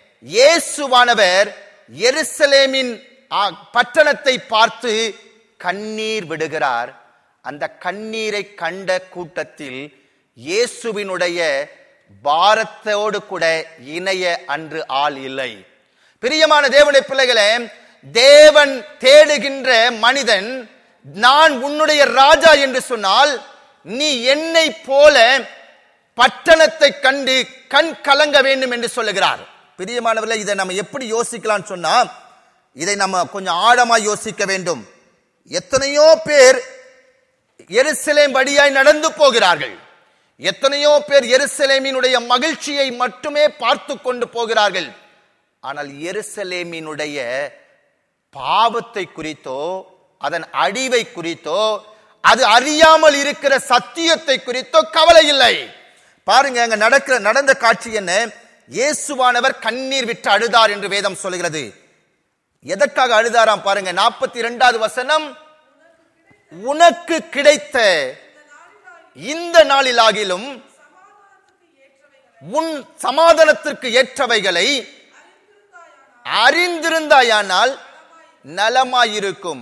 இயேசுவானவர் எருசலேமின் ஆ, பட்டணத்தை பார்த்து கண்ணீர் விடுகிறார் அந்த கண்ணீரை கண்ட கூட்டத்தில் இயேசுவினுடைய பாரத்தோடு கூட இணைய அன்று ஆள் இல்லை பிரியமான தேவனுடைய பிள்ளைகளே தேவன் தேடுகின்ற மனிதன் நான் உன்னுடைய ராஜா என்று சொன்னால் நீ என்னை போல பட்டணத்தை கண்டு கண் கலங்க வேண்டும் என்று சொல்லுகிறார் பிரியமானவர்களே இதை நம்ம எப்படி யோசிக்கலாம்னு சொன்னா இதை நம்ம கொஞ்சம் ஆழமா யோசிக்க வேண்டும் எத்தனையோ பேர் எருசலேம் வழியாய் நடந்து போகிறார்கள் எத்தனையோ பேர் எருசலேமினுடைய மகிழ்ச்சியை மட்டுமே பார்த்து கொண்டு போகிறார்கள் ஆனால் எருசலேமினுடைய பாவத்தை குறித்தோ அதன் அழிவை குறித்தோ அது அறியாமல் இருக்கிற சத்தியத்தை குறித்தோ கவலை இல்லை பாருங்க அங்க நடக்கிற நடந்த காட்சி என்ன இயேசுவானவர் கண்ணீர் விட்டு அழுதார் என்று வேதம் சொல்கிறது எதற்காக அழுதாராம் பாருங்க நாற்பத்தி இரண்டாவது வசனம் உனக்கு கிடைத்த இந்த நாளிலாகிலும் உன் சமாதானத்திற்கு ஏற்றவைகளை அறிந்திருந்தாயானால் நலமாயிருக்கும்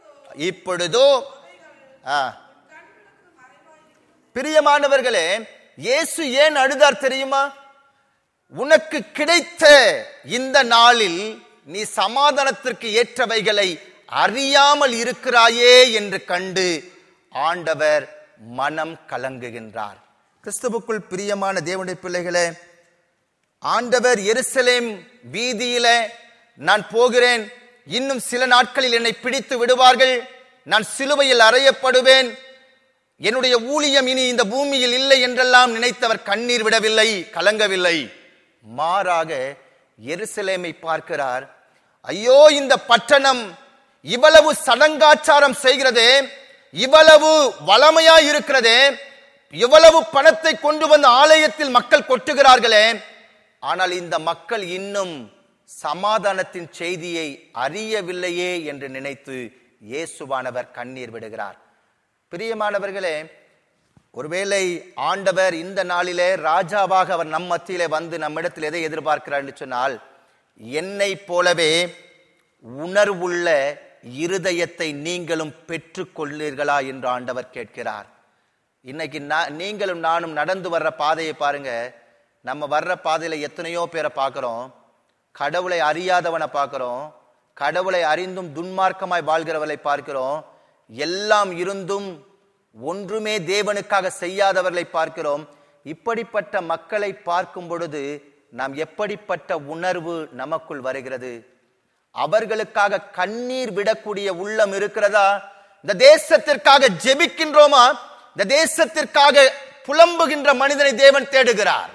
இப்பொழுதோ ஆ. பிரியமானவர்களே இயேசு ஏன் அழுதார் தெரியுமா உனக்கு கிடைத்த இந்த நாளில் நீ சமாதானத்திற்கு ஏற்றவைகளை அறியாமல் இருக்கிறாயே என்று கண்டு ஆண்டவர் மனம் கலங்குகின்றார் கிறிஸ்துவுக்குள் பிரியமான தேவனுடைய பிள்ளைகளே ஆண்டவர் எருசலேம் வீதியில நான் போகிறேன் இன்னும் சில நாட்களில் என்னை பிடித்து விடுவார்கள் நான் சிலுவையில் அறையப்படுவேன் என்னுடைய ஊழியம் இனி இந்த பூமியில் இல்லை என்றெல்லாம் நினைத்தவர் கண்ணீர் விடவில்லை கலங்கவில்லை மாறாக எருசலேமை பார்க்கிறார் ஐயோ இந்த பட்டணம் இவ்வளவு சடங்காச்சாரம் செய்கிறதே இவ்வளவு வளமையா இருக்கிறதே இவ்வளவு பணத்தை கொண்டு வந்து ஆலயத்தில் மக்கள் கொட்டுகிறார்களே ஆனால் இந்த மக்கள் இன்னும் சமாதானத்தின் செய்தியை அறியவில்லையே என்று நினைத்து இயேசுவானவர் கண்ணீர் விடுகிறார் பிரியமானவர்களே ஒருவேளை ஆண்டவர் இந்த நாளிலே ராஜாவாக அவர் நம் மத்தியிலே வந்து நம்மிடத்தில் எதை எதிர்பார்க்கிறார் என்று சொன்னால் என்னை போலவே உணர்வுள்ள இருதயத்தை நீங்களும் பெற்றுக்கொள்ளீர்களா என்று ஆண்டவர் கேட்கிறார் இன்னைக்கு நான் நீங்களும் நானும் நடந்து வர்ற பாதையை பாருங்க நம்ம வர்ற பாதையில எத்தனையோ பேரை பார்க்கிறோம் கடவுளை அறியாதவனை பார்க்கிறோம் கடவுளை அறிந்தும் துன்மார்க்கமாய் வாழ்கிறவர்களை பார்க்கிறோம் எல்லாம் இருந்தும் ஒன்றுமே தேவனுக்காக செய்யாதவர்களை பார்க்கிறோம் இப்படிப்பட்ட மக்களை பார்க்கும் பொழுது நாம் எப்படிப்பட்ட உணர்வு நமக்குள் வருகிறது அவர்களுக்காக கண்ணீர் விடக்கூடிய உள்ளம் இருக்கிறதா இந்த தேசத்திற்காக ஜெபிக்கின்றோமா இந்த தேசத்திற்காக புலம்புகின்ற மனிதனை தேவன் தேடுகிறார்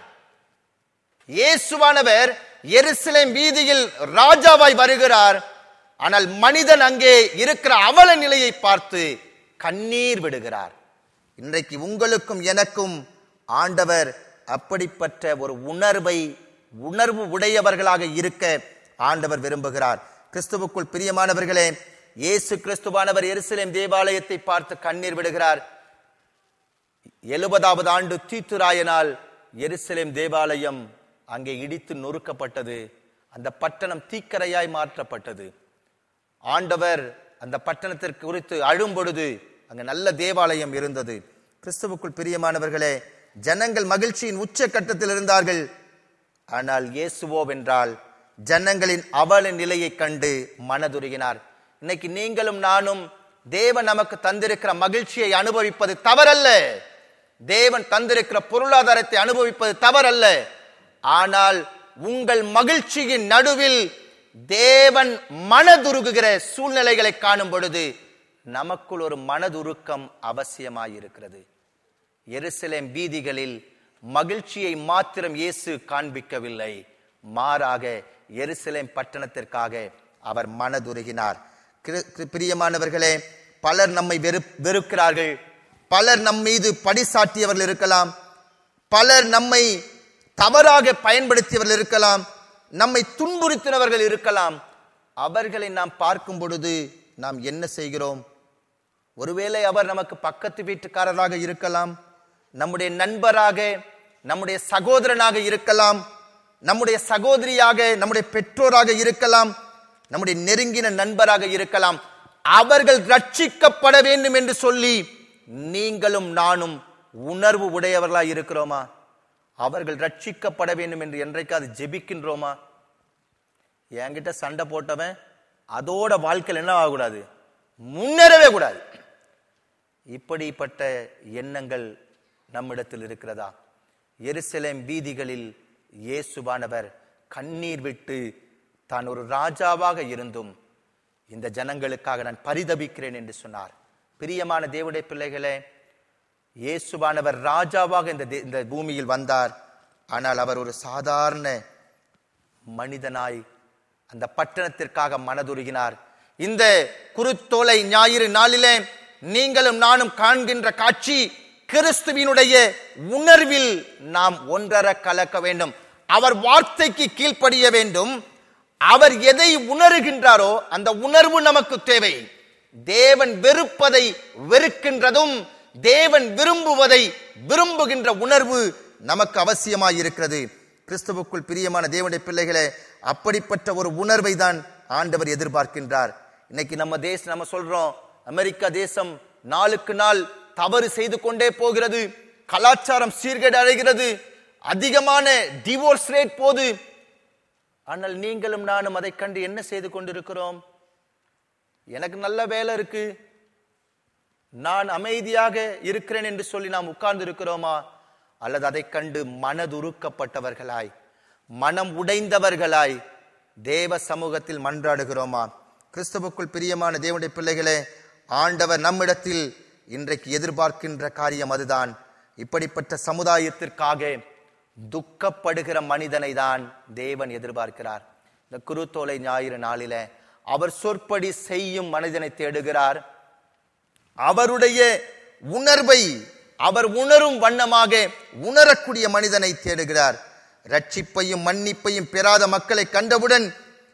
இயேசுவானவர் எருசலேம் வீதியில் ராஜாவாய் வருகிறார் ஆனால் மனிதன் அங்கே இருக்கிற அவல நிலையை பார்த்து கண்ணீர் விடுகிறார் இன்றைக்கு உங்களுக்கும் எனக்கும் ஆண்டவர் அப்படிப்பட்ட ஒரு உணர்வை உணர்வு உடையவர்களாக இருக்க ஆண்டவர் விரும்புகிறார் கிறிஸ்துவுக்குள் பிரியமானவர்களே இயேசு கிறிஸ்துவானவர் எருசலேம் தேவாலயத்தை பார்த்து கண்ணீர் விடுகிறார் எழுபதாவது ஆண்டு தீத்துராயனால் எருசலேம் தேவாலயம் அங்கே இடித்து நொறுக்கப்பட்டது அந்த பட்டணம் தீக்கரையாய் மாற்றப்பட்டது ஆண்டவர் அந்த பட்டணத்திற்கு குறித்து அழும் பொழுது அங்க நல்ல தேவாலயம் இருந்தது கிறிஸ்துவுக்குள் பிரியமானவர்களே ஜனங்கள் மகிழ்ச்சியின் உச்ச கட்டத்தில் இருந்தார்கள் ஆனால் இயேசுவோ வென்றால் ஜனங்களின் அவல நிலையை கண்டு மனதுருகினார் இன்னைக்கு நீங்களும் நானும் தேவன் நமக்கு தந்திருக்கிற மகிழ்ச்சியை அனுபவிப்பது தவறல்ல தேவன் தந்திருக்கிற பொருளாதாரத்தை அனுபவிப்பது தவறல்ல ஆனால் உங்கள் மகிழ்ச்சியின் நடுவில் தேவன் மனதுருகுகிற சூழ்நிலைகளை காணும் பொழுது நமக்குள் ஒரு மனதுருக்கம் அவசியமாயிருக்கிறது எருசலேம் வீதிகளில் மகிழ்ச்சியை மாத்திரம் இயேசு காண்பிக்கவில்லை மாறாக எருசலேம் பட்டணத்திற்காக அவர் மனதுருகினார் கிரு- கிரு- பிரியமானவர்களே பலர் நம்மை வெறு வெறுக்கிறார்கள் பலர் நம் மீது படிசாட்டியவர்கள் இருக்கலாம் பலர் நம்மை தவறாக பயன்படுத்தியவர்கள் இருக்கலாம் நம்மை துன்புறுத்தினவர்கள் இருக்கலாம் அவர்களை நாம் பார்க்கும் பொழுது நாம் என்ன செய்கிறோம் ஒருவேளை அவர் நமக்கு பக்கத்து வீட்டுக்காரராக இருக்கலாம் நம்முடைய நண்பராக நம்முடைய சகோதரனாக இருக்கலாம் நம்முடைய சகோதரியாக நம்முடைய பெற்றோராக இருக்கலாம் நம்முடைய நெருங்கின நண்பராக இருக்கலாம் அவர்கள் ரட்சிக்கப்பட வேண்டும் என்று சொல்லி நீங்களும் நானும் உணர்வு உடையவர்களாய் இருக்கிறோமா அவர்கள் ரட்சிக்கப்பட வேண்டும் என்று என்றைக்காவது ஜெபிக்கின்றோமா என்கிட்ட சண்டை போட்டவன் அதோட வாழ்க்கையில் என்ன ஆகக்கூடாது முன்னேறவே கூடாது இப்படிப்பட்ட எண்ணங்கள் நம்மிடத்தில் இருக்கிறதா எருசலேம் வீதிகளில் இயேசுவானவர் கண்ணீர் விட்டு தான் ஒரு ராஜாவாக இருந்தும் இந்த ஜனங்களுக்காக நான் பரிதபிக்கிறேன் என்று சொன்னார் பிரியமான தேவனுடைய பிள்ளைகளே இயேசுவானவர் ராஜாவாக இந்த தே- இந்த பூமியில் வந்தார் ஆனால் அவர் ஒரு சாதாரண மனிதனாய் அந்த பட்டணத்திற்காக மனதுருகினார் இந்த குருத்தோலை ஞாயிறு நாளிலே நீங்களும் நானும் காண்கின்ற காட்சி கிறிஸ்துவினுடைய உணர்வில் நாம் ஒன்றர கலக்க வேண்டும் அவர் வார்த்தைக்கு கீழ்ப்படிய வேண்டும் அவர் எதை உணர்கின்றாரோ அந்த உணர்வு நமக்கு தேவை தேவன் வெறுப்பதை வெறுக்கின்றதும் தேவன் விரும்புவதை விரும்புகின்ற உணர்வு நமக்கு அவசியமாய் இருக்கிறது கிறிஸ்துவுக்குள் பிரியமான தேவனுடைய பிள்ளைகளே அப்படிப்பட்ட ஒரு உணர்வை தான் ஆண்டவர் எதிர்பார்க்கின்றார் இன்னைக்கு நம்ம தேசம் நம்ம சொல்றோம் அமெரிக்கா தேசம் நாளுக்கு நாள் தவறு செய்து கொண்டே போகிறது கலாச்சாரம் சீர்கேடு அடைகிறது அதிகமான டிவோர்ஸ் ரேட் போது ஆனால் நீங்களும் நானும் அதை கண்டு என்ன செய்து கொண்டிருக்கிறோம் எனக்கு நல்ல வேலை இருக்கு நான் அமைதியாக இருக்கிறேன் என்று சொல்லி நாம் உட்கார்ந்து இருக்கிறோமா அல்லது அதை கண்டு மனதுருக்கப்பட்டவர்களாய் மனம் உடைந்தவர்களாய் தேவ சமூகத்தில் மன்றாடுகிறோமா கிறிஸ்துவுக்குள் பிரியமான தேவனுடைய பிள்ளைகளே ஆண்டவர் நம்மிடத்தில் இன்றைக்கு எதிர்பார்க்கின்ற காரியம் அதுதான் இப்படிப்பட்ட சமுதாயத்திற்காக துக்கப்படுகிற மனிதனை தான் தேவன் எதிர்பார்க்கிறார் இந்த குருத்தோலை ஞாயிறு நாளில அவர் சொற்படி செய்யும் மனிதனை தேடுகிறார் அவருடைய உணர்வை அவர் உணரும் வண்ணமாக உணரக்கூடிய மனிதனை தேடுகிறார் ரட்சிப்பையும் மன்னிப்பையும் பெறாத மக்களை கண்டவுடன்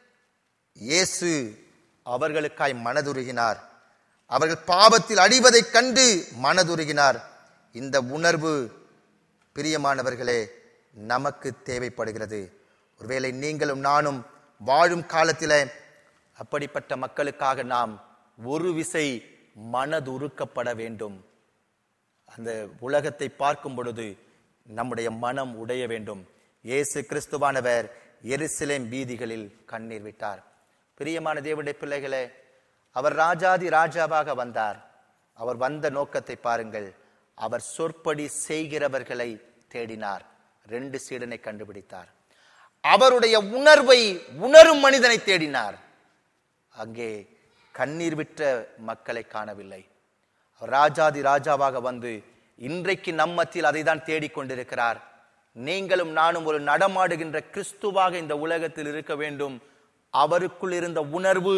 இயேசு அவர்களுக்காய் மனதுருகினார் அவர்கள் பாவத்தில் அடிவதைக் கண்டு மனதுருகினார் இந்த உணர்வு பிரியமானவர்களே நமக்கு தேவைப்படுகிறது ஒருவேளை நீங்களும் நானும் வாழும் காலத்திலே அப்படிப்பட்ட மக்களுக்காக நாம் ஒரு விசை மனதுருக்கப்பட வேண்டும் அந்த உலகத்தை பார்க்கும் பொழுது நம்முடைய மனம் உடைய வேண்டும் இயேசு கிறிஸ்துவானவர் எருசலேம் வீதிகளில் கண்ணீர் விட்டார் பிரியமான தேவனுடைய பிள்ளைகளே அவர் ராஜாதி ராஜாவாக வந்தார் அவர் வந்த நோக்கத்தை பாருங்கள் அவர் சொற்படி செய்கிறவர்களை தேடினார் ரெண்டு சீடனை கண்டுபிடித்தார் அவருடைய உணர்வை உணரும் மனிதனை தேடினார் அங்கே கண்ணீர் விட்ட மக்களை காணவில்லை அவர் ராஜாதி ராஜாவாக வந்து இன்றைக்கு நம் மத்தியில் அதை தான் தேடிக்கொண்டிருக்கிறார் நீங்களும் நானும் ஒரு நடமாடுகின்ற கிறிஸ்துவாக இந்த உலகத்தில் இருக்க வேண்டும் அவருக்குள் இருந்த உணர்வு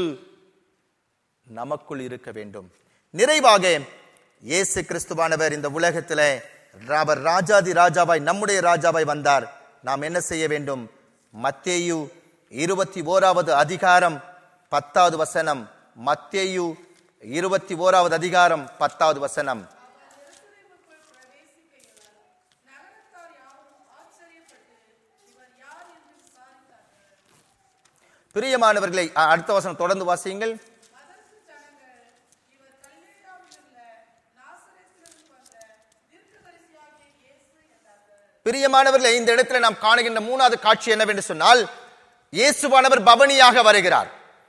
நமக்குள் இருக்க வேண்டும் நிறைவாக இயேசு கிறிஸ்துவானவர் இந்த உலகத்திலே அவர் ராஜாதி ராஜாவாய் நம்முடைய ராஜாவாய் வந்தார் நாம் என்ன செய்ய வேண்டும் மத்தேயு இருபத்தி ஓராவது அதிகாரம் பத்தாவது வசனம் மத்தேயு இருபத்தி ஓராவது அதிகாரம் பத்தாவது வசனம் எருசலேமுக்குள் பிரவேசிக்கையில் நகரத்தார் யாவரும் ஆச்சரியப்பட்டு இவர் யார் என்று விசாரித்தார்கள் பிரியமானவர்களை அ- அடுத்த வசனம் தொடர்ந்து வாசியுங்கள் அதற்கு ஜனங்கள் இவர் கலிலேயாவிலுள்ள நாசரேத்திலிருந்து வந்த தீர்க்கதரிசியாகிய இயேசு என்றார்கள் பிரியமானவர்களே இந்த இடத்துல நாம் காணுகின்ற மூணாவது காட்சி என்னவென்று சொன்னால் இயேசுவானவர் பவனியாக வருகிறார்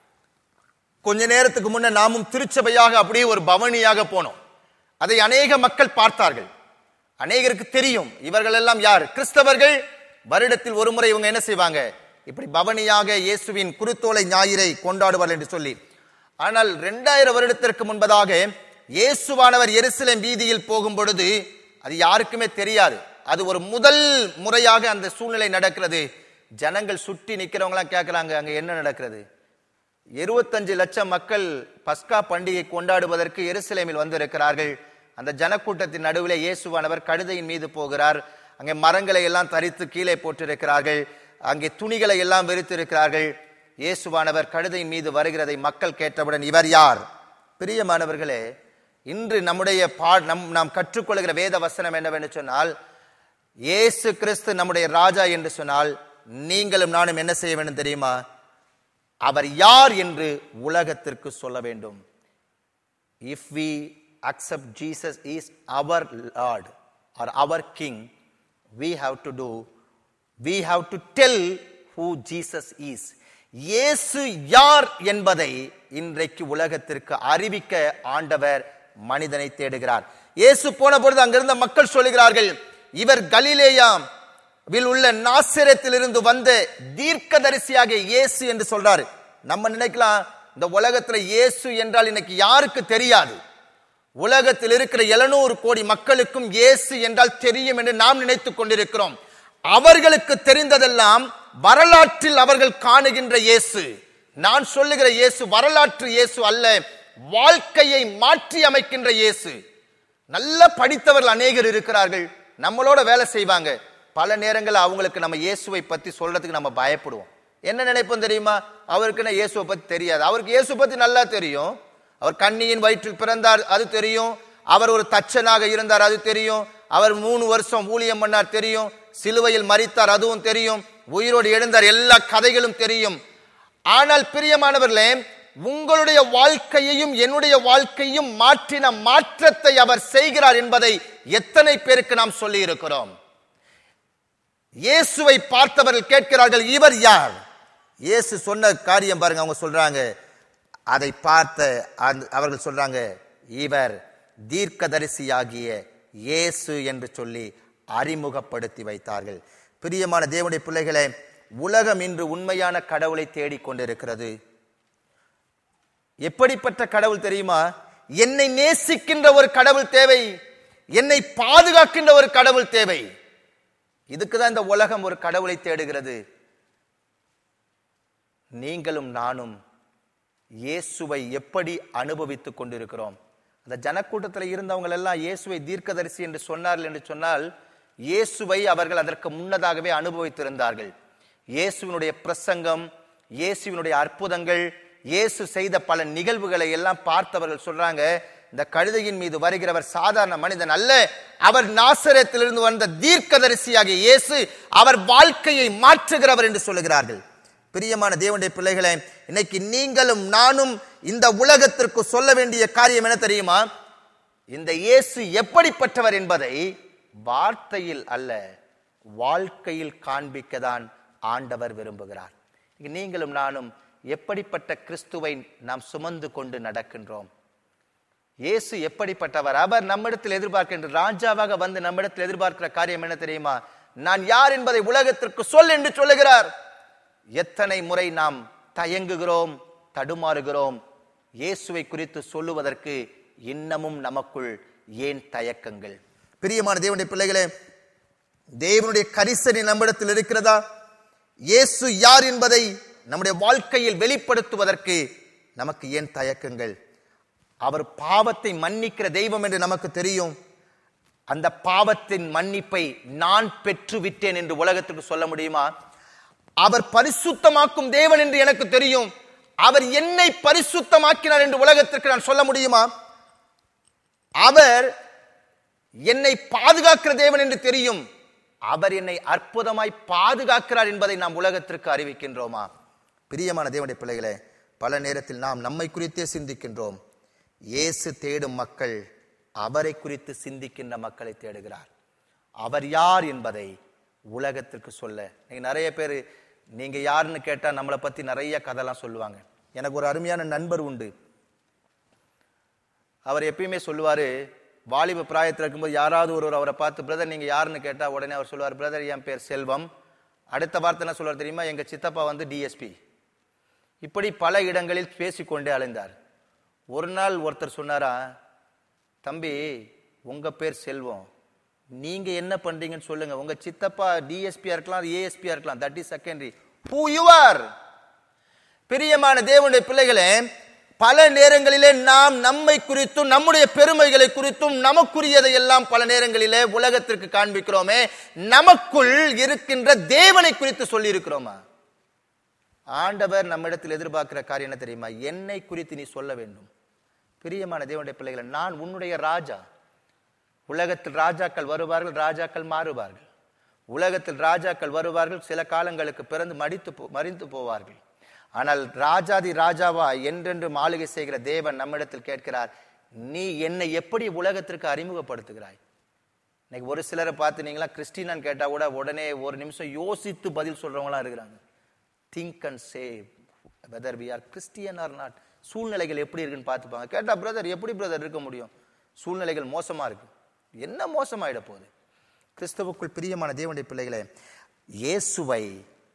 கொஞ்ச நேரத்துக்கு முன்ன நாமும் திருச்சபையாக அப்படியே ஒரு பவனியாக போனோம் அதை அநேக மக்கள் பார்த்தார்கள் அநேகருக்கு தெரியும் இவர்கள் எல்லாம் யார் கிறிஸ்தவர்கள் வருடத்தில் ஒரு முறை இவங்க என்ன செய்வாங்க இப்படி பவனியாக இயேசுவின் குருத்தோலை ஞாயிறை கொண்டாடுவார்கள் என்று சொல்லி ஆனால் இரண்டாயிரம் வருடத்திற்கு முன்பதாக இயேசுவானவர் எருசலேம் வீதியில் போகும் பொழுது அது யாருக்குமே தெரியாது அது ஒரு முதல் முறையாக அந்த சூழ்நிலை நடக்கிறது ஜனங்கள் சுற்றி நிக்கிறவங்களாம் கேட்கறாங்க அங்க என்ன நடக்கிறது இருபத்தஞ்சு லட்சம் மக்கள் பஸ்கா பண்டிகை கொண்டாடுவதற்கு எருசலேமில் வந்திருக்கிறார்கள் அந்த ஜனக்கூட்டத்தின் நடுவிலே இயேசுவானவர் கழுதையின் மீது போகிறார் அங்கே மரங்களை எல்லாம் தரித்து கீழே போட்டிருக்கிறார்கள் அங்கே துணிகளை எல்லாம் விரித்திருக்கிறார்கள் இயேசுவானவர் கழுதையின் மீது வருகிறதை மக்கள் கேட்டவுடன் இவர் யார் பிரியமானவர்களே இன்று நம்முடைய பா நம் நாம் கற்றுக்கொள்கிற வேத வசனம் என்னவென்று சொன்னால் இயேசு கிறிஸ்து நம்முடைய ராஜா என்று சொன்னால் நீங்களும் நானும் என்ன செய்ய வேண்டும் தெரியுமா அவர் யார் என்று உலகத்திற்கு சொல்ல வேண்டும் if we accept Jesus is our lord or our king we have to do we have to tell who Jesus is இயேசு யார் என்பதை இன்றைக்கு உலகத்திற்கு அறிவிக்க ஆண்டவர் மனிதனை தேடுகிறார் இயேசு போன பொழுது அங்கிருந்த மக்கள் சொல்லுகிறார்கள் இவர் கலிலேயாம் வில் உள்ள நாசிரத்திலிருந்து வந்த தீர்க்கதரிசியாக இயேசு என்று சொல்றாரு நம்ம நினைக்கலாம் இந்த உலகத்துல இயேசு என்றால் இன்னைக்கு யாருக்கு தெரியாது உலகத்தில் இருக்கிற 700 கோடி மக்களுக்கும் இயேசு என்றால் தெரியும் என்று நாம் நினைத்துக் கொண்டிருக்கிறோம் அவர்களுக்கு தெரிந்ததெல்லாம் வரலாற்றில் அவர்கள் காணுகின்ற இயேசு நான் சொல்லுகிற இயேசு வரலாற்று இயேசு அல்ல வாழ்க்கையை மாற்றி அமைக்கின்ற இயேசு நல்ல படித்தவர்கள் அநேகர் இருக்கிறார்கள் நம்மளோட வேலை செய்வாங்க பல நேரங்கள் அவங்களுக்கு நம்ம இயேசுவை பத்தி சொல்றதுக்கு நம்ம பயப்படுவோம் என்ன நினைப்போம் தெரியுமா அவருக்கு என்ன இயேசுவை பத்தி தெரியாது அவருக்கு இயேசு பத்தி நல்லா தெரியும் அவர் கண்ணியின் வயிற்றில் பிறந்தார் அது தெரியும் அவர் ஒரு தச்சனாக இருந்தார் அது தெரியும் அவர் மூணு வருஷம் ஊழியம் பண்ணார் தெரியும் சிலுவையில் மரித்தார் அதுவும் தெரியும் உயிரோடு எழுந்தார் எல்லா கதைகளும் தெரியும் ஆனால் பிரியமானவர்களே உங்களுடைய வாழ்க்கையையும் என்னுடைய வாழ்க்கையும் மாற்றின மாற்றத்தை அவர் செய்கிறார் என்பதை எத்தனை பேருக்கு நாம் சொல்லி இருக்கிறோம் இயேசுவை பார்த்தவர்கள் கேட்கிறார்கள் இவர் யார் இயேசு சொன்ன காரியம் பாருங்க அவங்க சொல்றாங்க அதை பார்த்த அந்த- அவர்கள் சொல்றாங்க இவர் தீர்க்கதரிசியாகிய இயேசு என்று சொல்லி அறிமுகப்படுத்தி வைத்தார்கள் பிரியமான தேவனுடைய பிள்ளைகளே உலகம் இன்று உண்மையான கடவுளை தேடிக் கொண்டிருக்கிறது எப்படிப்பட்ட கடவுள் தெரியுமா என்னை நேசிக்கின்ற ஒரு கடவுள் தேவை என்னை பாதுகாக்கின்ற ஒரு கடவுள் தேவை இதுக்கு தான் இந்த உலகம் ஒரு கடவுளை தேடுகிறது நீங்களும் நானும் இயேசுவை எப்படி அனுபவித்துக் கொண்டிருக்கிறோம் அந்த ஜனக்கூட்டத்தில் இருந்தவங்க எல்லாம் இயேசுவை தீர்க்கதரிசி என்று சொன்னார்கள் என்று சொன்னால் இயேசுவை அவர்கள் அதற்கு முன்னதாகவே அனுபவித்திருந்தார்கள் இயேசுவினுடைய பிரசங்கம் இயேசுவினுடைய அற்புதங்கள் இயேசு செய்த பல நிகழ்வுகளை எல்லாம் பார்த்தவர்கள் சொல்றாங்க இந்த கழுதையின் மீது வருகிறவர் சாதாரண மனிதன் அல்ல அவர் நாசரத்திலிருந்து வந்த தீர்க்கதரிசியாகிய இயேசு அவர் வாழ்க்கையை மாற்றுகிறவர் என்று சொல்லுகிறார்கள் பிரியமான தேவனுடைய பிள்ளைகளே இன்னைக்கு நீங்களும் நானும் இந்த உலகத்திற்கு சொல்ல வேண்டிய காரியம் என்ன தெரியுமா இந்த இயேசு எப்படிப்பட்டவர் என்பதை வார்த்தையில் அல்ல வாழ்க்கையில் காண்பிக்கதான் ஆண்டவர் விரும்புகிறார் இன்னைக்கு நீங்களும் நானும் எப்படிப்பட்ட கிறிஸ்துவை நாம் சுமந்து கொண்டு நடக்கின்றோம் இயேசு எப்படிப்பட்டவர் அவர் நம்மிடத்தில் எதிர்பார்க்கின்ற ராஜாவாக வந்து நம்மிடத்தில் எதிர்பார்க்கிற காரியம் என்ன தெரியுமா நான் யார் என்பதை உலகத்திற்கு சொல் என்று சொல்லுகிறார் எத்தனை முறை நாம் தயங்குகிறோம் தடுமாறுகிறோம் இயேசுவை குறித்து சொல்லுவதற்கு இன்னமும் நமக்குள் ஏன் தயக்கங்கள் பிரியமான தேவனுடைய பிள்ளைகளே தேவனுடைய கரிசனை நம்மிடத்தில் இருக்கிறதா இயேசு யார் என்பதை நம்முடைய வாழ்க்கையில் வெளிப்படுத்துவதற்கு நமக்கு ஏன் தயக்கங்கள் அவர் பாவத்தை மன்னிக்கிற தெய்வம் என்று நமக்கு தெரியும் அந்த பாவத்தின் மன்னிப்பை நான் பெற்று விட்டேன் என்று உலகத்துக்கு சொல்ல முடியுமா அவர் பரிசுத்தமாக்கும் தேவன் என்று எனக்கு தெரியும் அவர் என்னை பரிசுத்தமாக்கினார் என்று உலகத்திற்கு நான் சொல்ல முடியுமா அவர் என்னை பாதுகாக்கிற தேவன் என்று தெரியும் அவர் என்னை அற்புதமாய் பாதுகாக்கிறார் என்பதை நாம் உலகத்திற்கு அறிவிக்கின்றோமா பிரியமான தேவனுடைய பிள்ளைகளே பல நேரத்தில் நாம் நம்மை குறித்தே சிந்திக்கின்றோம் இயேசு தேடும் மக்கள் அவரை குறித்து சிந்திக்கின்ற மக்களை தேடுகிறார் அவர் யார் என்பதை உலகத்திற்கு சொல்ல நீங்க நிறைய பேர் நீங்க யாருன்னு கேட்டா நம்மளை பத்தி நிறைய கதைலாம் சொல்லுவாங்க எனக்கு ஒரு அருமையான நண்பர் உண்டு அவர் எப்பயுமே சொல்லுவாரு வாலிப பிராயத்தில் இருக்கும்போது யாராவது ஒருவர் அவரை பார்த்து பிரதர் நீங்க யாருன்னு கேட்டா உடனே அவர் சொல்லுவார் பிரதர் என் பேர் செல்வம் அடுத்த வார்த்தை என்ன சொல்லுவார் தெரியுமா எங்க சித்தப்பா வந்து டிஎஸ்பி இப்படி பல இடங்களில் பேசிக்கொண்டே அலைந்தார் ஒரு நாள் ஒருத்தர் சொன்னாரா தம்பி உங்க பேர் செல்வம் நீங்க என்ன பண்றீங்கன்னு சொல்லுங்க உங்க சித்தப்பா டிஎஸ்பியா இருக்கலாம் ஏஎஸ்பியா இருக்கலாம் that is secondary who you are பிரியமான தேவனுடைய பிள்ளைகளே பல நேரங்களிலே நாம் நம்மை குறித்தும் நம்முடைய பெருமைகளை குறித்தும் நமக்குரியதை எல்லாம் பல நேரங்களிலே உலகத்திற்கு காண்பிக்கிறோமே நமக்குள் இருக்கின்ற தேவனை குறித்து சொல்லி இருக்கிறோமா ஆண்டவர் நம்மிடத்தில் எதிர்பார்க்கிற காரியம் என்ன தெரியுமா என்னை குறித்து நீ சொல்ல வேண்டும் பிரியமான தேவனுடைய பிள்ளைகளை நான் உன்னுடைய ராஜா உலகத்தில் ராஜாக்கள் வருவார்கள் ராஜாக்கள் மாறுவார்கள் உலகத்தில் ராஜாக்கள் வருவார்கள் சில காலங்களுக்கு பிறந்து மடித்து போ- மறிந்து போவார்கள் ஆனால் ராஜாதி ராஜாவா என்றென்று மாளிகை செய்கிற தேவன் நம்மிடத்தில் கேட்கிறார் நீ என்னை எப்படி உலகத்திற்கு அறிமுகப்படுத்துகிறாய் இன்னைக்கு ஒரு சிலரை பார்த்து நீங்களா கிறிஸ்டினான்னு கேட்டா கூட உடனே ஒரு நிமிஷம் யோசித்து பதில் சொல்றவங்களாம் இருக்கிறாங்க think and say whether we are Christian or not சூழ்நிலைகள் எப்படி இருக்குன்னு பார்த்துப்பாங்க கேட்டா பிரதர் எப்படி பிரதர் இருக்க முடியும் சூழ்நிலைகள் மோசமா இருக்கு என்ன மோசமாயிட போகுது கிறிஸ்துவுக்குள் பிரியமான தேவனுடைய பிள்ளைகளே இயேசுவை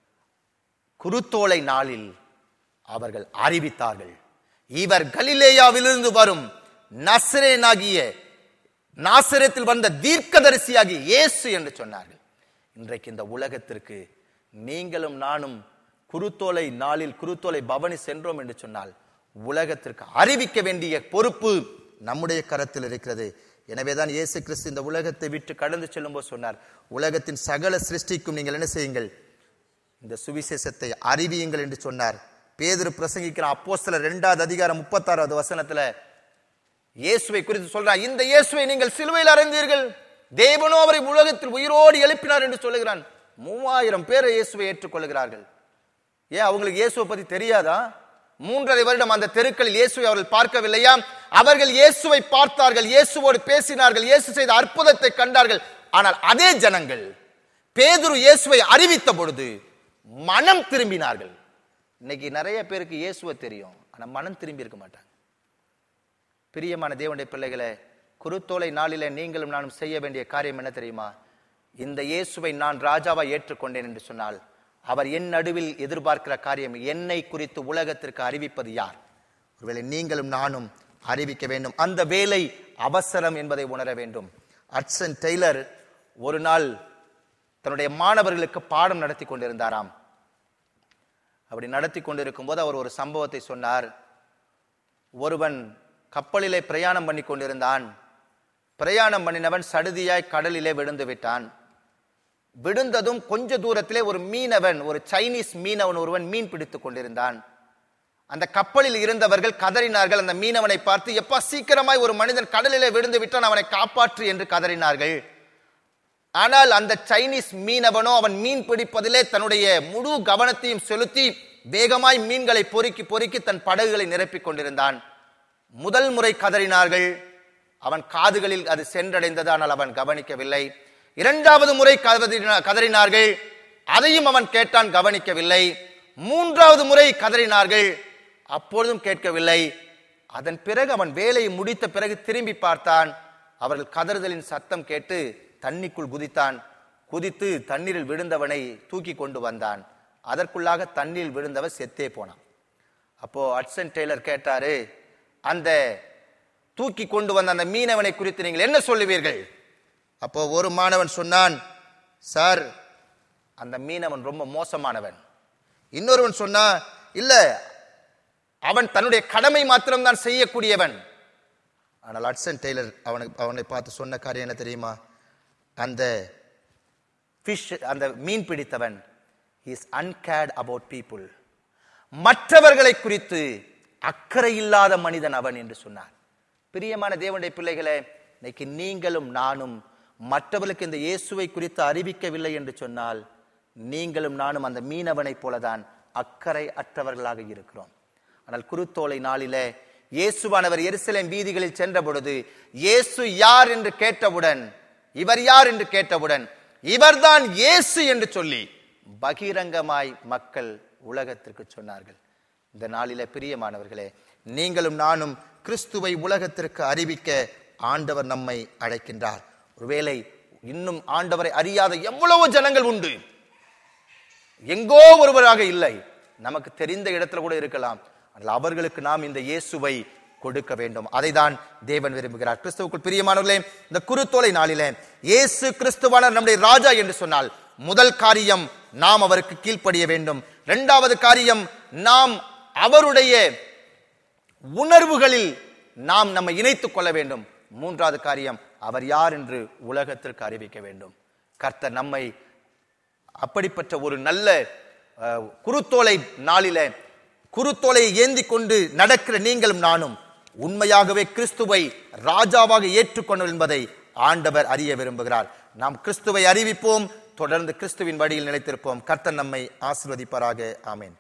குருத்தோலை நாளில் அவர்கள் அறிவித்தார்கள் இவர் கலிலேயாவிலிருந்து வரும் நசரேனாகிய நாசரத்தில் வந்த தீர்க்கதரிசியாகிய இயேசு என்று சொன்னார்கள் இன்றைக்கு இந்த உலகத்திற்கு நீங்களும் நானும் குருத்தோலை நாளில் குருத்தோலை பவனி சென்றோம் என்று சொன்னால் உலகத்திற்கு அறிவிக்க வேண்டிய பொறுப்பு நம்முடைய கரத்தில் இருக்கிறது எனவேதான் இயேசு கிறிஸ்து இந்த உலகத்தை விட்டு கடந்து செல்லும்போது சொன்னார் உலகத்தின் சகல சிருஷ்டிக்கும் நீங்கள் என்ன செய்யுங்கள் இந்த சுவிசேஷத்தை அறிவியுங்கள் என்று சொன்னார் பேதுரு பிரசங்கிக்கிற அப்போஸ்தலர் இரண்டாவது அதிகாரம் முப்பத்தாறாவது வசனத்துல இயேசுவை குறித்து சொல்றார் இந்த இயேசுவை நீங்கள் சிலுவையில் அறைந்தீர்கள் தேவனோ அவரை உலகத்தில் உயிரோடு எழுப்பினார் என்று சொல்லுகிறான் மூவாயிரம் பேர் இயேசுவை ஏற்றுக்கொள்கிறார்கள் ஏன் அவங்களுக்கு இயேசுவை பத்தி தெரியாதா மூன்றரை வருடம் அந்த தெருக்களில் இயேசுவை அவர்கள் பார்க்கவில்லையா அவர்கள் இயேசுவை பார்த்தார்கள் இயேசுவோடு பேசினார்கள் இயேசு செய்த அற்புதத்தை கண்டார்கள் ஆனால் அதே ஜனங்கள் பேதுரு இயேசுவை அறிவித்த பொழுது மனம் திரும்பினார்கள் இன்னைக்கு நிறைய பேருக்கு இயேசுவை தெரியும் ஆனா மனம் திரும்பி இருக்க மாட்டாங்க பிரியமான தேவனுடைய பிள்ளைகளே குருத்தோலை நாளிலே நீங்களும் நானும் செய்ய வேண்டிய காரியம் என்ன தெரியுமா இந்த இயேசுவை நான் ராஜாவா ஏற்றுக்கொண்டேன் என்று சொன்னால் அவர் என் நடுவில் எதிர்பார்க்கிற காரியம் என்னை குறித்து உலகத்திற்கு அறிவிப்பது யார் ஒருவேளை நீங்களும் நானும் அறிவிக்க வேண்டும் அந்த வேலை அவசரம் என்பதை உணர வேண்டும் அட்சன் டெய்லர் ஒரு நாள் தன்னுடைய மாணவர்களுக்கு பாடம் நடத்தி கொண்டிருந்தாராம் அப்படி நடத்தி கொண்டிருக்கும் போது அவர் ஒரு சம்பவத்தை சொன்னார் ஒருவன் கப்பலிலே பிரயாணம் பண்ணி கொண்டிருந்தான் பிரயாணம் பண்ணினவன் சடுதியாய் கடலிலே விழுந்து விட்டான் விழுந்ததும் கொஞ்ச தூரத்திலே ஒரு மீனவன் ஒரு சைனீஸ் மீனவன் ஒருவன் மீன் பிடித்துக் கொண்டிருந்தான் அந்த கப்பலில் இருந்தவர்கள் கதறினார்கள் அந்த மீனவனை பார்த்து எப்பா சீக்கிரமாய் ஒரு மனிதன் கடலிலே விழுந்து விட்டான் அவனை காப்பாற்று என்று கதறினார்கள் ஆனால் அந்த சைனீஸ் மீனவனோ அவன் மீன் பிடிப்பதிலே தன்னுடைய முழு கவனத்தையும் செலுத்தி வேகமாய் மீன்களை பொறுக்கி பொறுக்கி தன் படகுகளை நிரப்பிக் கொண்டிருந்தான் முதல் முறை கதறினார்கள் அவன் காதுகளில் அது சென்றடைந்தது ஆனால் அவன் கவனிக்கவில்லை இரண்டாவது முறை கதறினா- கதறினார்கள் அதையும் அவன் கேட்டான் கவனிக்கவில்லை மூன்றாவது முறை கதறினார்கள் அப்பொழுதும் கேட்கவில்லை அதன் பிறகு அவன் வேலையை முடித்த பிறகு திரும்பி பார்த்தான் அவர்கள் கதறுதலின் சத்தம் கேட்டு தண்ணிக்குள் குதித்தான் குதித்து தண்ணீரில் விழுந்தவனை தூக்கி கொண்டு வந்தான் அதற்குள்ளாக தண்ணீரில் விழுந்தவன் செத்தே போனான் அப்போ அட்சன் டெய்லர் கேட்டாரு அந்த தூக்கி கொண்டு வந்த அந்த மீனவனை குறித்து நீங்கள் என்ன சொல்லுவீர்கள் அப்போ ஒரு மாணவன் சொன்னான் சார் அந்த மீனவன் ரொம்ப மோசமானவன் இன்னொருவன் சொன்னா இல்ல அவன் தன்னுடைய கடமை மாத்திரம்தான் செய்யக்கூடியவன் ஆனால் அட்சன் டெய்லர் அவனுக்கு அவனை பார்த்து சொன்ன காரியம் என்ன தெரியுமா அந்த ஃபிஷ் அந்த மீன் பிடித்தவன் இஸ் uncad about people மற்றவர்களை குறித்து அக்கறை இல்லாத மனிதன் அவன் என்று சொன்னார் பிரியமான தேவனுடைய பிள்ளைகளே இன்னைக்கு நீங்களும் நானும் மற்றவர்களுக்கு இந்த இயேசுவை குறித்து அறிவிக்கவில்லை என்று சொன்னால் நீங்களும் நானும் அந்த மீனவனைப் போலதான் அக்கறை அற்றவர்களாக இருக்கிறோம் ஆனால் குருத்தோலை நாளிலே இயேசுவானவர் எருசலேம் வீதிகளில் சென்ற பொழுது இயேசு யார் என்று கேட்டவுடன் இவர் யார் என்று கேட்டவுடன் இவர்தான் இயேசு என்று சொல்லி பகிரங்கமாய் மக்கள் உலகத்திற்கு சொன்னார்கள் இந்த நாளிலே பிரியமானவர்களே நீங்களும் நானும் கிறிஸ்துவை உலகத்திற்கு அறிவிக்க ஆண்டவர் நம்மை அழைக்கின்றார் ஒருவேளை இன்னும் ஆண்டவரை அறியாத எவ்வளவு ஜனங்கள் உண்டு எங்கோ ஒருவராக இல்லை நமக்கு தெரிந்த இடத்துல கூட இருக்கலாம் ஆனால் அவர்களுக்கு நாம் இந்த இயேசுவை கொடுக்க வேண்டும் அதைதான் தேவன் விரும்புகிறார் கிறிஸ்துவுக்குள் பிரியமானவர்களே இந்த குருத்தோலை நாளிலே இயேசு கிறிஸ்துவான நம்முடைய ராஜா என்று சொன்னால் முதல் காரியம் நாம் அவருக்கு கீழ்ப்படிய வேண்டும் இரண்டாவது காரியம் நாம் அவருடைய உணர்வுகளில் நாம் நம்மை இணைத்துக் கொள்ள வேண்டும் மூன்றாவது காரியம் அவர் யார் என்று உலகத்திற்கு அறிவிக்க வேண்டும் கர்த்தர் நம்மை அப்படிப்பட்ட ஒரு நல்ல அஹ், குருத்தோலை நாளில குருத்தோலை ஏந்தி கொண்டு நடக்கிற நீங்களும் நானும் உண்மையாகவே கிறிஸ்துவை ராஜாவாக ஏற்றுக்கொண்டோம் என்பதை ஆண்டவர் அறிய விரும்புகிறார் நாம் கிறிஸ்துவை அறிவிப்போம் தொடர்ந்து கிறிஸ்துவின் வழியில் நிலைத்திருப்போம் கர்த்தர் நம்மை ஆசீர்வதிப்பாராக ஆமென்